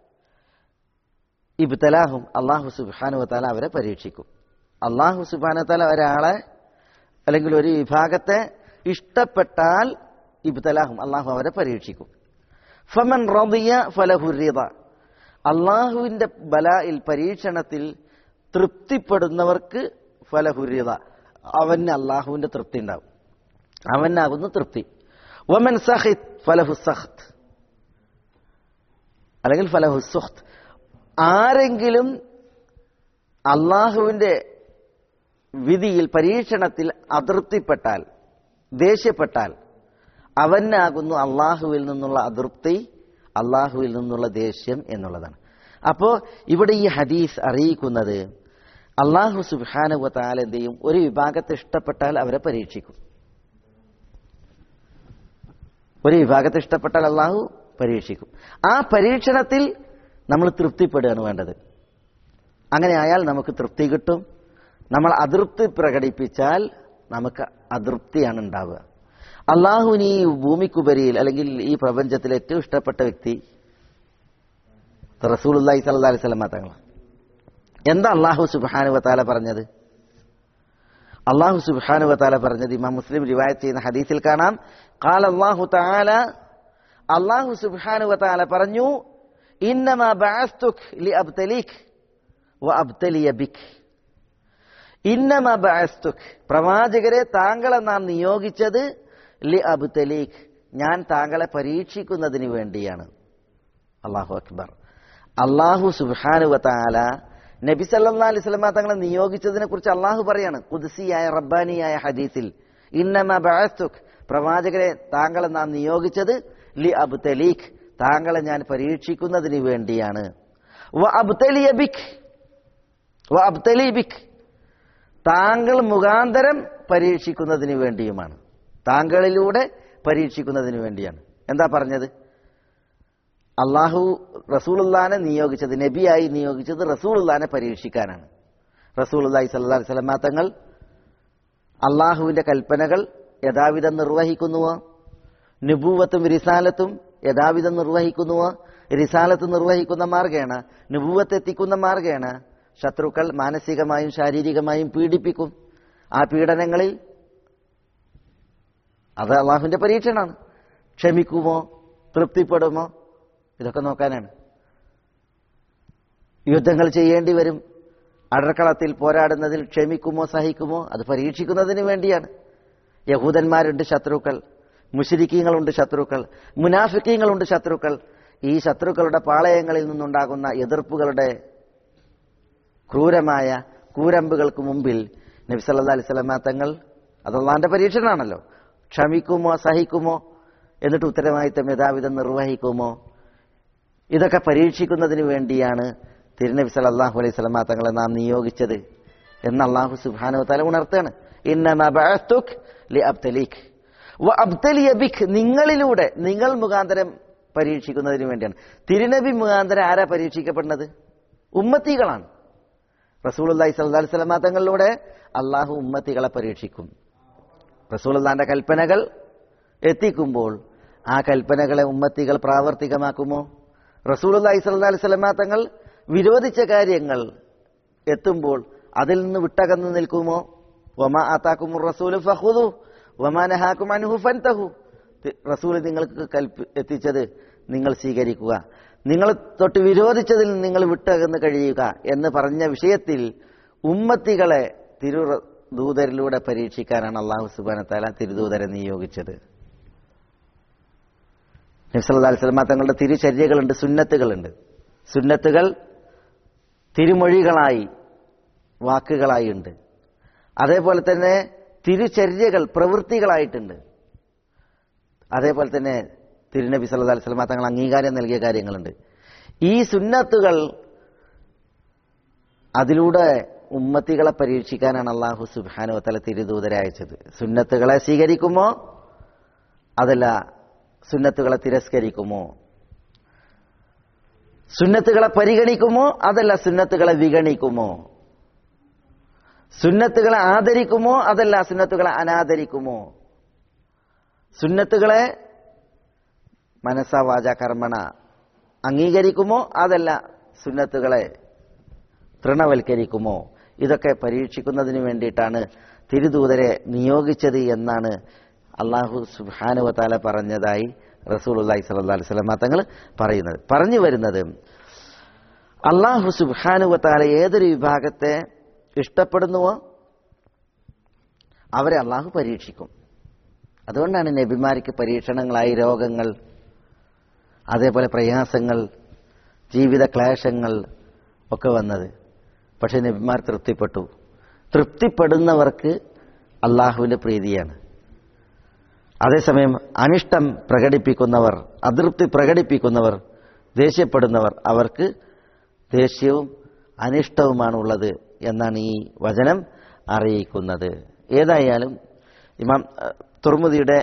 ഇബ്തലാഹും അള്ളാഹു സുബാനുവത്താല അവരെ പരീക്ഷിക്കും അള്ളാഹു സുബാനത്താല ഒരാളെ അല്ലെങ്കിൽ ഒരു വിഭാഗത്തെ ഇഷ്ടപ്പെട്ടാൽ ഇബ്തലാഹും അള്ളാഹു അവരെ പരീക്ഷിക്കും ഫമൻ റബിയ ഫലഹുരിത അള്ളാഹുവിന്റെ ബലായിൽ പരീക്ഷണത്തിൽ തൃപ്തിപ്പെടുന്നവർക്ക് ഫലഹുരിത അവന് അള്ളാഹുവിന്റെ തൃപ്തി ഉണ്ടാവും അവനാകുന്നു തൃപ്തി വമൻ സഹിത് ഫലഹു സഹത്ത് അല്ലെങ്കിൽ ഫലഹു സുഹത്ത് ആരെങ്കിലും അള്ളാഹുവിന്റെ വിധിയിൽ പരീക്ഷണത്തിൽ അതൃപ്തിപ്പെട്ടാൽ ദേഷ്യപ്പെട്ടാൽ അവനാകുന്നു അള്ളാഹുവിൽ നിന്നുള്ള അതൃപ്തി അള്ളാഹുവിൽ നിന്നുള്ള ദേഷ്യം എന്നുള്ളതാണ് അപ്പോ ഇവിടെ ഈ ഹദീസ് അറിയിക്കുന്നത് അള്ളാഹു സുബാനുവത്താൽ എന്ത് ചെയ്യും ഒരു വിഭാഗത്തെ ഇഷ്ടപ്പെട്ടാൽ അവരെ പരീക്ഷിക്കും ഒരു വിഭാഗത്തെ ഇഷ്ടപ്പെട്ടാൽ അള്ളാഹു പരീക്ഷിക്കും ആ പരീക്ഷണത്തിൽ നമ്മൾ തൃപ്തിപ്പെടുകയാണ് വേണ്ടത് അങ്ങനെ ആയാൽ നമുക്ക് തൃപ്തി കിട്ടും നമ്മൾ അതൃപ്തി പ്രകടിപ്പിച്ചാൽ നമുക്ക് അതൃപ്തിയാണ് ഉണ്ടാവുക അള്ളാഹുവിന് ഈ ഭൂമിക്കുപരിയിൽ അല്ലെങ്കിൽ ഈ പ്രപഞ്ചത്തിൽ ഏറ്റവും ഇഷ്ടപ്പെട്ട വ്യക്തി റസൂലുല്ലാഹി സല്ലല്ലാഹു അലൈഹി വസല്ലം തങ്ങൾ എന്താ അള്ളാഹു സുബ്ഹാനഹു വതആല പറഞ്ഞത് അള്ളാഹു സുബ്ഹാനഹു വതആല പറഞ്ഞത് ഇമാം മുസ്ലിം റിവായത്ത് ചെയ്യുന്ന ഹദീസിൽ കാണാം ഖാല അല്ലാഹു തആല അള്ളാഹു സുബ്ഹാനഹു വതആല പറഞ്ഞു ഇന്നമാ ബഅസ്തുക് ലിഅബ്തലീക് വഅബ്തലിയ ബിക് ഇന്നമാ ബഅസ്തുക് പ്രവാചകരെ താങ്കളെ നാം നിയോഗിച്ചത് ലി അബ്തലീക് ഞാൻ താങ്കളെ പരീക്ഷിക്കുന്നതിന് വേണ്ടിയാണ് അള്ളാഹു അക്ബർ അള്ളാഹു സുബ്ഹാനു വതആല നബി സല്ലല്ലാഹു അലൈഹി വസല്ലമ തങ്ങളെ നിയോഗിച്ചതിനെ കുറിച്ച് അള്ളാഹു പറയാണ് ഖുദ്സിയായ റബ്ബാനിയായ ഹദീസിൽ ഇന്നമ ബഅസ്തുക് പ്രവാചകരെ താങ്കളെ നാം നിയോഗിച്ചത് ലി അബ്തലീക് താങ്കളെ ഞാൻ പരീക്ഷിക്കുന്നതിന് വേണ്ടിയാണ് വ അബ്തലിയ ബിക് വ അബ്തലി ബിക് താങ്കൾ മുഖാന്തരം പരീക്ഷിക്കുന്നതിന് വേണ്ടിയുമാണ് താങ്കളിലൂടെ പരീക്ഷിക്കുന്നതിന് വേണ്ടിയാണ് എന്താ പറഞ്ഞത് അള്ളാഹു റസൂലുല്ലാനെ നിയോഗിച്ചത് നബിയായി നിയോഗിച്ചത് റസൂലുല്ലാനെ പരീക്ഷിക്കാനാണ് റസൂലുല്ലാഹി സല്ലല്ലാഹു അലൈഹി വസല്ലമ തങ്ങൾ അള്ളാഹുവിന്റെ കൽപ്പനകൾ യഥാവിധം നിർവഹിക്കുന്നുവോ നുബൂവത്തും റിസാലത്തും യഥാവിധം നിർവഹിക്കുന്നുവോ റിസാലത്ത് നിർവഹിക്കുന്ന മാർഗേണ നുബൂവത്ത് എത്തിക്കുന്ന മാർഗേണ ശത്രുക്കൾ മാനസികമായും ശാരീരികമായും പീഡിപ്പിക്കും ആ പീഡനങ്ങളിൽ അത് അള്ളാഹുവിന്റെ പരീക്ഷണമാണ് ക്ഷമിക്കുമോ തൃപ്തിപ്പെടുമോ ഇതൊക്കെ നോക്കാനാണ് യുദ്ധങ്ങൾ ചെയ്യേണ്ടി വരും അടർക്കളത്തിൽ പോരാടുന്നതിൽ ക്ഷമിക്കുമോ സഹിക്കുമോ അത് പരീക്ഷിക്കുന്നതിന് വേണ്ടിയാണ് യഹൂദന്മാരുണ്ട് ശത്രുക്കൾ മുഷരിക്കീങ്ങളുണ്ട് ശത്രുക്കൾ മുനാഫിക്കീങ്ങളുണ്ട് ശത്രുക്കൾ ഈ ശത്രുക്കളുടെ പാളയങ്ങളിൽ നിന്നുണ്ടാകുന്ന എതിർപ്പുകളുടെ ക്രൂരമായ കൂരമ്പുകൾക്ക് മുമ്പിൽ നബി സല്ലല്ലാഹു അലൈഹി വസല്ലമ തങ്ങൾ അത് അള്ളാന്റെ പരീക്ഷണമാണല്ലോ ക്ഷമിക്കുമോ സഹിക്കുമോ എന്നിട്ട് ഉത്തരവാദിത്തം യഥാവിധം നിർവഹിക്കുമോ ഇതൊക്കെ പരീക്ഷിക്കുന്നതിന് വേണ്ടിയാണ് തിരുനബി സല്ലല്ലാഹു അലൈഹി വസല്ലമ തങ്ങളെ നാം നിയോഗിച്ചത് എന്ന് അള്ളാഹു സുബ്ഹാനഹു തആല ഉണർത്തുകയാണ് ഇന്നമാ ബഅസ്തുക് ലിഅബ്തലീക് വഅബ്തലിയ ബിക് നിങ്ങളിലൂടെ നിങ്ങൾ മുഖാന്തരം പരീക്ഷിക്കുന്നതിന് വേണ്ടിയാണ് തിരുനബി മുഖാന്തരം ആരാ പരീക്ഷിക്കപ്പെടുന്നത് ഉമ്മത്തികളാണ് റസൂലുള്ളാഹി സ്വല്ലല്ലാഹു അലൈഹി വസല്ലമ തങ്ങളിലൂടെ അള്ളാഹു ഉമ്മത്തികളെ പരീക്ഷിക്കും റസൂലുള്ളാന്റെ കൽപ്പനകൾ എത്തിക്കുമ്പോൾ ആ കൽപ്പനകളെ ഉമ്മത്തികൾ പ്രാവർത്തികമാക്കുമോ റസൂലുള്ളാഹി സ്വല്ലല്ലാഹു അലൈഹി വസല്ലമ തങ്ങൾ വിരോധിച്ച കാര്യങ്ങൾ എത്തുമ്പോൾ അതിൽ നിന്ന് വിട്ടകന്നു നിൽക്കുമോ വമാ ആതാക്കുമുർ റസൂലു ഫഖുദു വമാ നഹാക്കും അൻഹു ഫൻതഹു റസൂൽ നിങ്ങൾക്ക് കൽപ്പ എത്തിച്ചത് നിങ്ങൾ സ്വീകരിക്കുക നിങ്ങൾ തൊട്ട് വിരോധിച്ചതിൽ നിങ്ങൾ വിട്ടകന്ന് കഴിയുക എന്ന് പറഞ്ഞ വിഷയത്തിൽ ഉമ്മത്തികളെ തിരു ദൂതരിലൂടെ പരീക്ഷിക്കാനാണ് അള്ളാഹു സുബാനത്താല തിരുദൂതരെ നിയോഗിച്ചത് നബ്സല്ലാ സ്വലമ തങ്ങളുടെ തിരുചര്യകളുണ്ട് സുന്നത്തുകളുണ്ട് സുന്നത്തുകൾ തിരുമൊഴികളായി വാക്കുകളായി ഉണ്ട് അതേപോലെ തന്നെ തിരുചര്യകൾ പ്രവൃത്തികളായിട്ടുണ്ട് അതേപോലെ തന്നെ തിരുനബി സല്ലല്ലാഹു അലൈഹി വസല്ലം തങ്ങൾ അംഗീകാരം നൽകിയ കാര്യങ്ങളുണ്ട് ഈ സുന്നത്തുകൾ അതിലൂടെ ഉമ്മത്തികളെ പരീക്ഷിക്കാനാണ് അള്ളാഹു സുബ്ഹാനഹു വതആല തിരുദൂതരെ അയച്ചത് സുന്നത്തുകളെ സ്വീകരിക്കുമോ അതല്ല സുന്നത്തുകളെ തിരസ്കരിക്കുമോ സുന്നത്തുകളെ പരിഗണിക്കുമോ അതല്ല സുന്നത്തുകളെ വിഗണിക്കുമോ സുന്നത്തുകളെ ആദരിക്കുമോ അതല്ല സുന്നത്തുകളെ അനാദരിക്കുമോ സുന്നത്തുകളെ മനസ്സ വാച കർമ്മണ അംഗീകരിക്കുമോ അതല്ല സുന്നത്തുകളെ തൃണവൽക്കരിക്കുമോ ഇതൊക്കെ പരീക്ഷിക്കുന്നതിന് വേണ്ടിയിട്ടാണ് തിരുദൂതരെ നിയോഗിച്ചത് എന്നാണ് അള്ളാഹു സുബാനുവത്താല പറഞ്ഞതായി റസൂൽ അള്ളാഹി സ്വല്ലാ അലൈഹി സ്വലമ തങ്ങൾ പറയുന്നത് പറഞ്ഞു വരുന്നത് അള്ളാഹു സുബാനുവത്താല ഏതൊരു വിഭാഗത്തെ ഇഷ്ടപ്പെടുന്നുവോ അവരെ അള്ളാഹു പരീക്ഷിക്കും അതുകൊണ്ടാണ് നബിമാർക്ക് പരീക്ഷണങ്ങളായി രോഗങ്ങൾ അതേപോലെ പ്രയാസങ്ങൾ ജീവിത ക്ലേശങ്ങൾ ഒക്കെ വന്നത് പക്ഷെ നബിമാർ തൃപ്തിപ്പെട്ടു തൃപ്തിപ്പെടുന്നവർക്ക് അള്ളാഹുവിന്റെ പ്രീതിയാണ് അതേസമയം അനിഷ്ടം പ്രകടിപ്പിക്കുന്നവർ അതൃപ്തി പ്രകടിപ്പിക്കുന്നവർ ദേഷ്യപ്പെടുന്നവർ അവർക്ക് ദേഷ്യവും അനിഷ്ടവുമാണ് ഉള്ളത് എന്നാണ് ഈ വചനം അറിയിക്കുന്നത് ഏതായാലും ഇമാം തുർമുദിയുടെ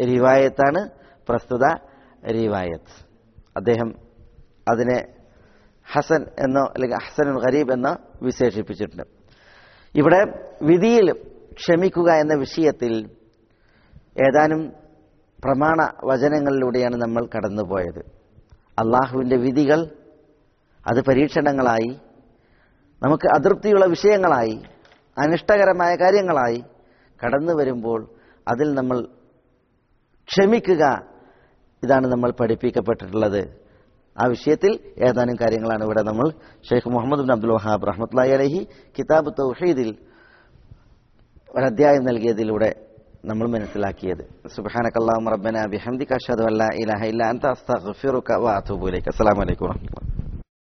റിവായത്താണ് പ്രസ്തുത റിവായത്ത് അദ്ദേഹം അതിനെ ഹസൻ എന്നോ അല്ലെങ്കിൽ ഹസനുൽ ഗരീബ് എന്നോ വിശേഷിപ്പിച്ചിട്ടുണ്ട് ഇവിടെ വിധിയിൽ ക്ഷമിക്കുക എന്ന വിഷയത്തിൽ ഏതാനും പ്രമാണ വചനങ്ങളിലൂടെയാണ് നമ്മൾ കടന്നുപോയത് അള്ളാഹുവിൻ്റെ വിധികൾ അത് പരീക്ഷണങ്ങളായി നമുക്ക് അതൃപ്തിയുള്ള വിഷയങ്ങളായി അനിഷ്ടകരമായ കാര്യങ്ങളായി കടന്നു വരുമ്പോൾ അതിൽ നമ്മൾ ക്ഷമിക്കുക ഇതാണ് നമ്മൾ പഠിപ്പിക്കപ്പെട്ടിട്ടുള്ളത് ആ വിഷയത്തിൽ ഏതാനും കാര്യങ്ങളാണ് ഇവിടെ നമ്മൾ Sheikh Muhammad bin Abdul Wahhab റഹ്മത്തുള്ളി അലഹി കിതാബ് തൗഹീദിൽ ഒരധ്യായം നൽകിയതിലൂടെ നമ്മൾ മനസ്സിലാക്കിയത് സുബ്ഹാനക്കല്ലാഹുമ്മ റബ്ബനാ ബിഹംദിക അഷ്ഹദു അല്ലാ ഇലാഹ ഇല്ല അൻത അസ്തഗ്ഫിറുക വ അത്തൂബു ഇലൈക അസ്സലാമു അലൈക്കും വറഹ്മത്തുള്ളാഹി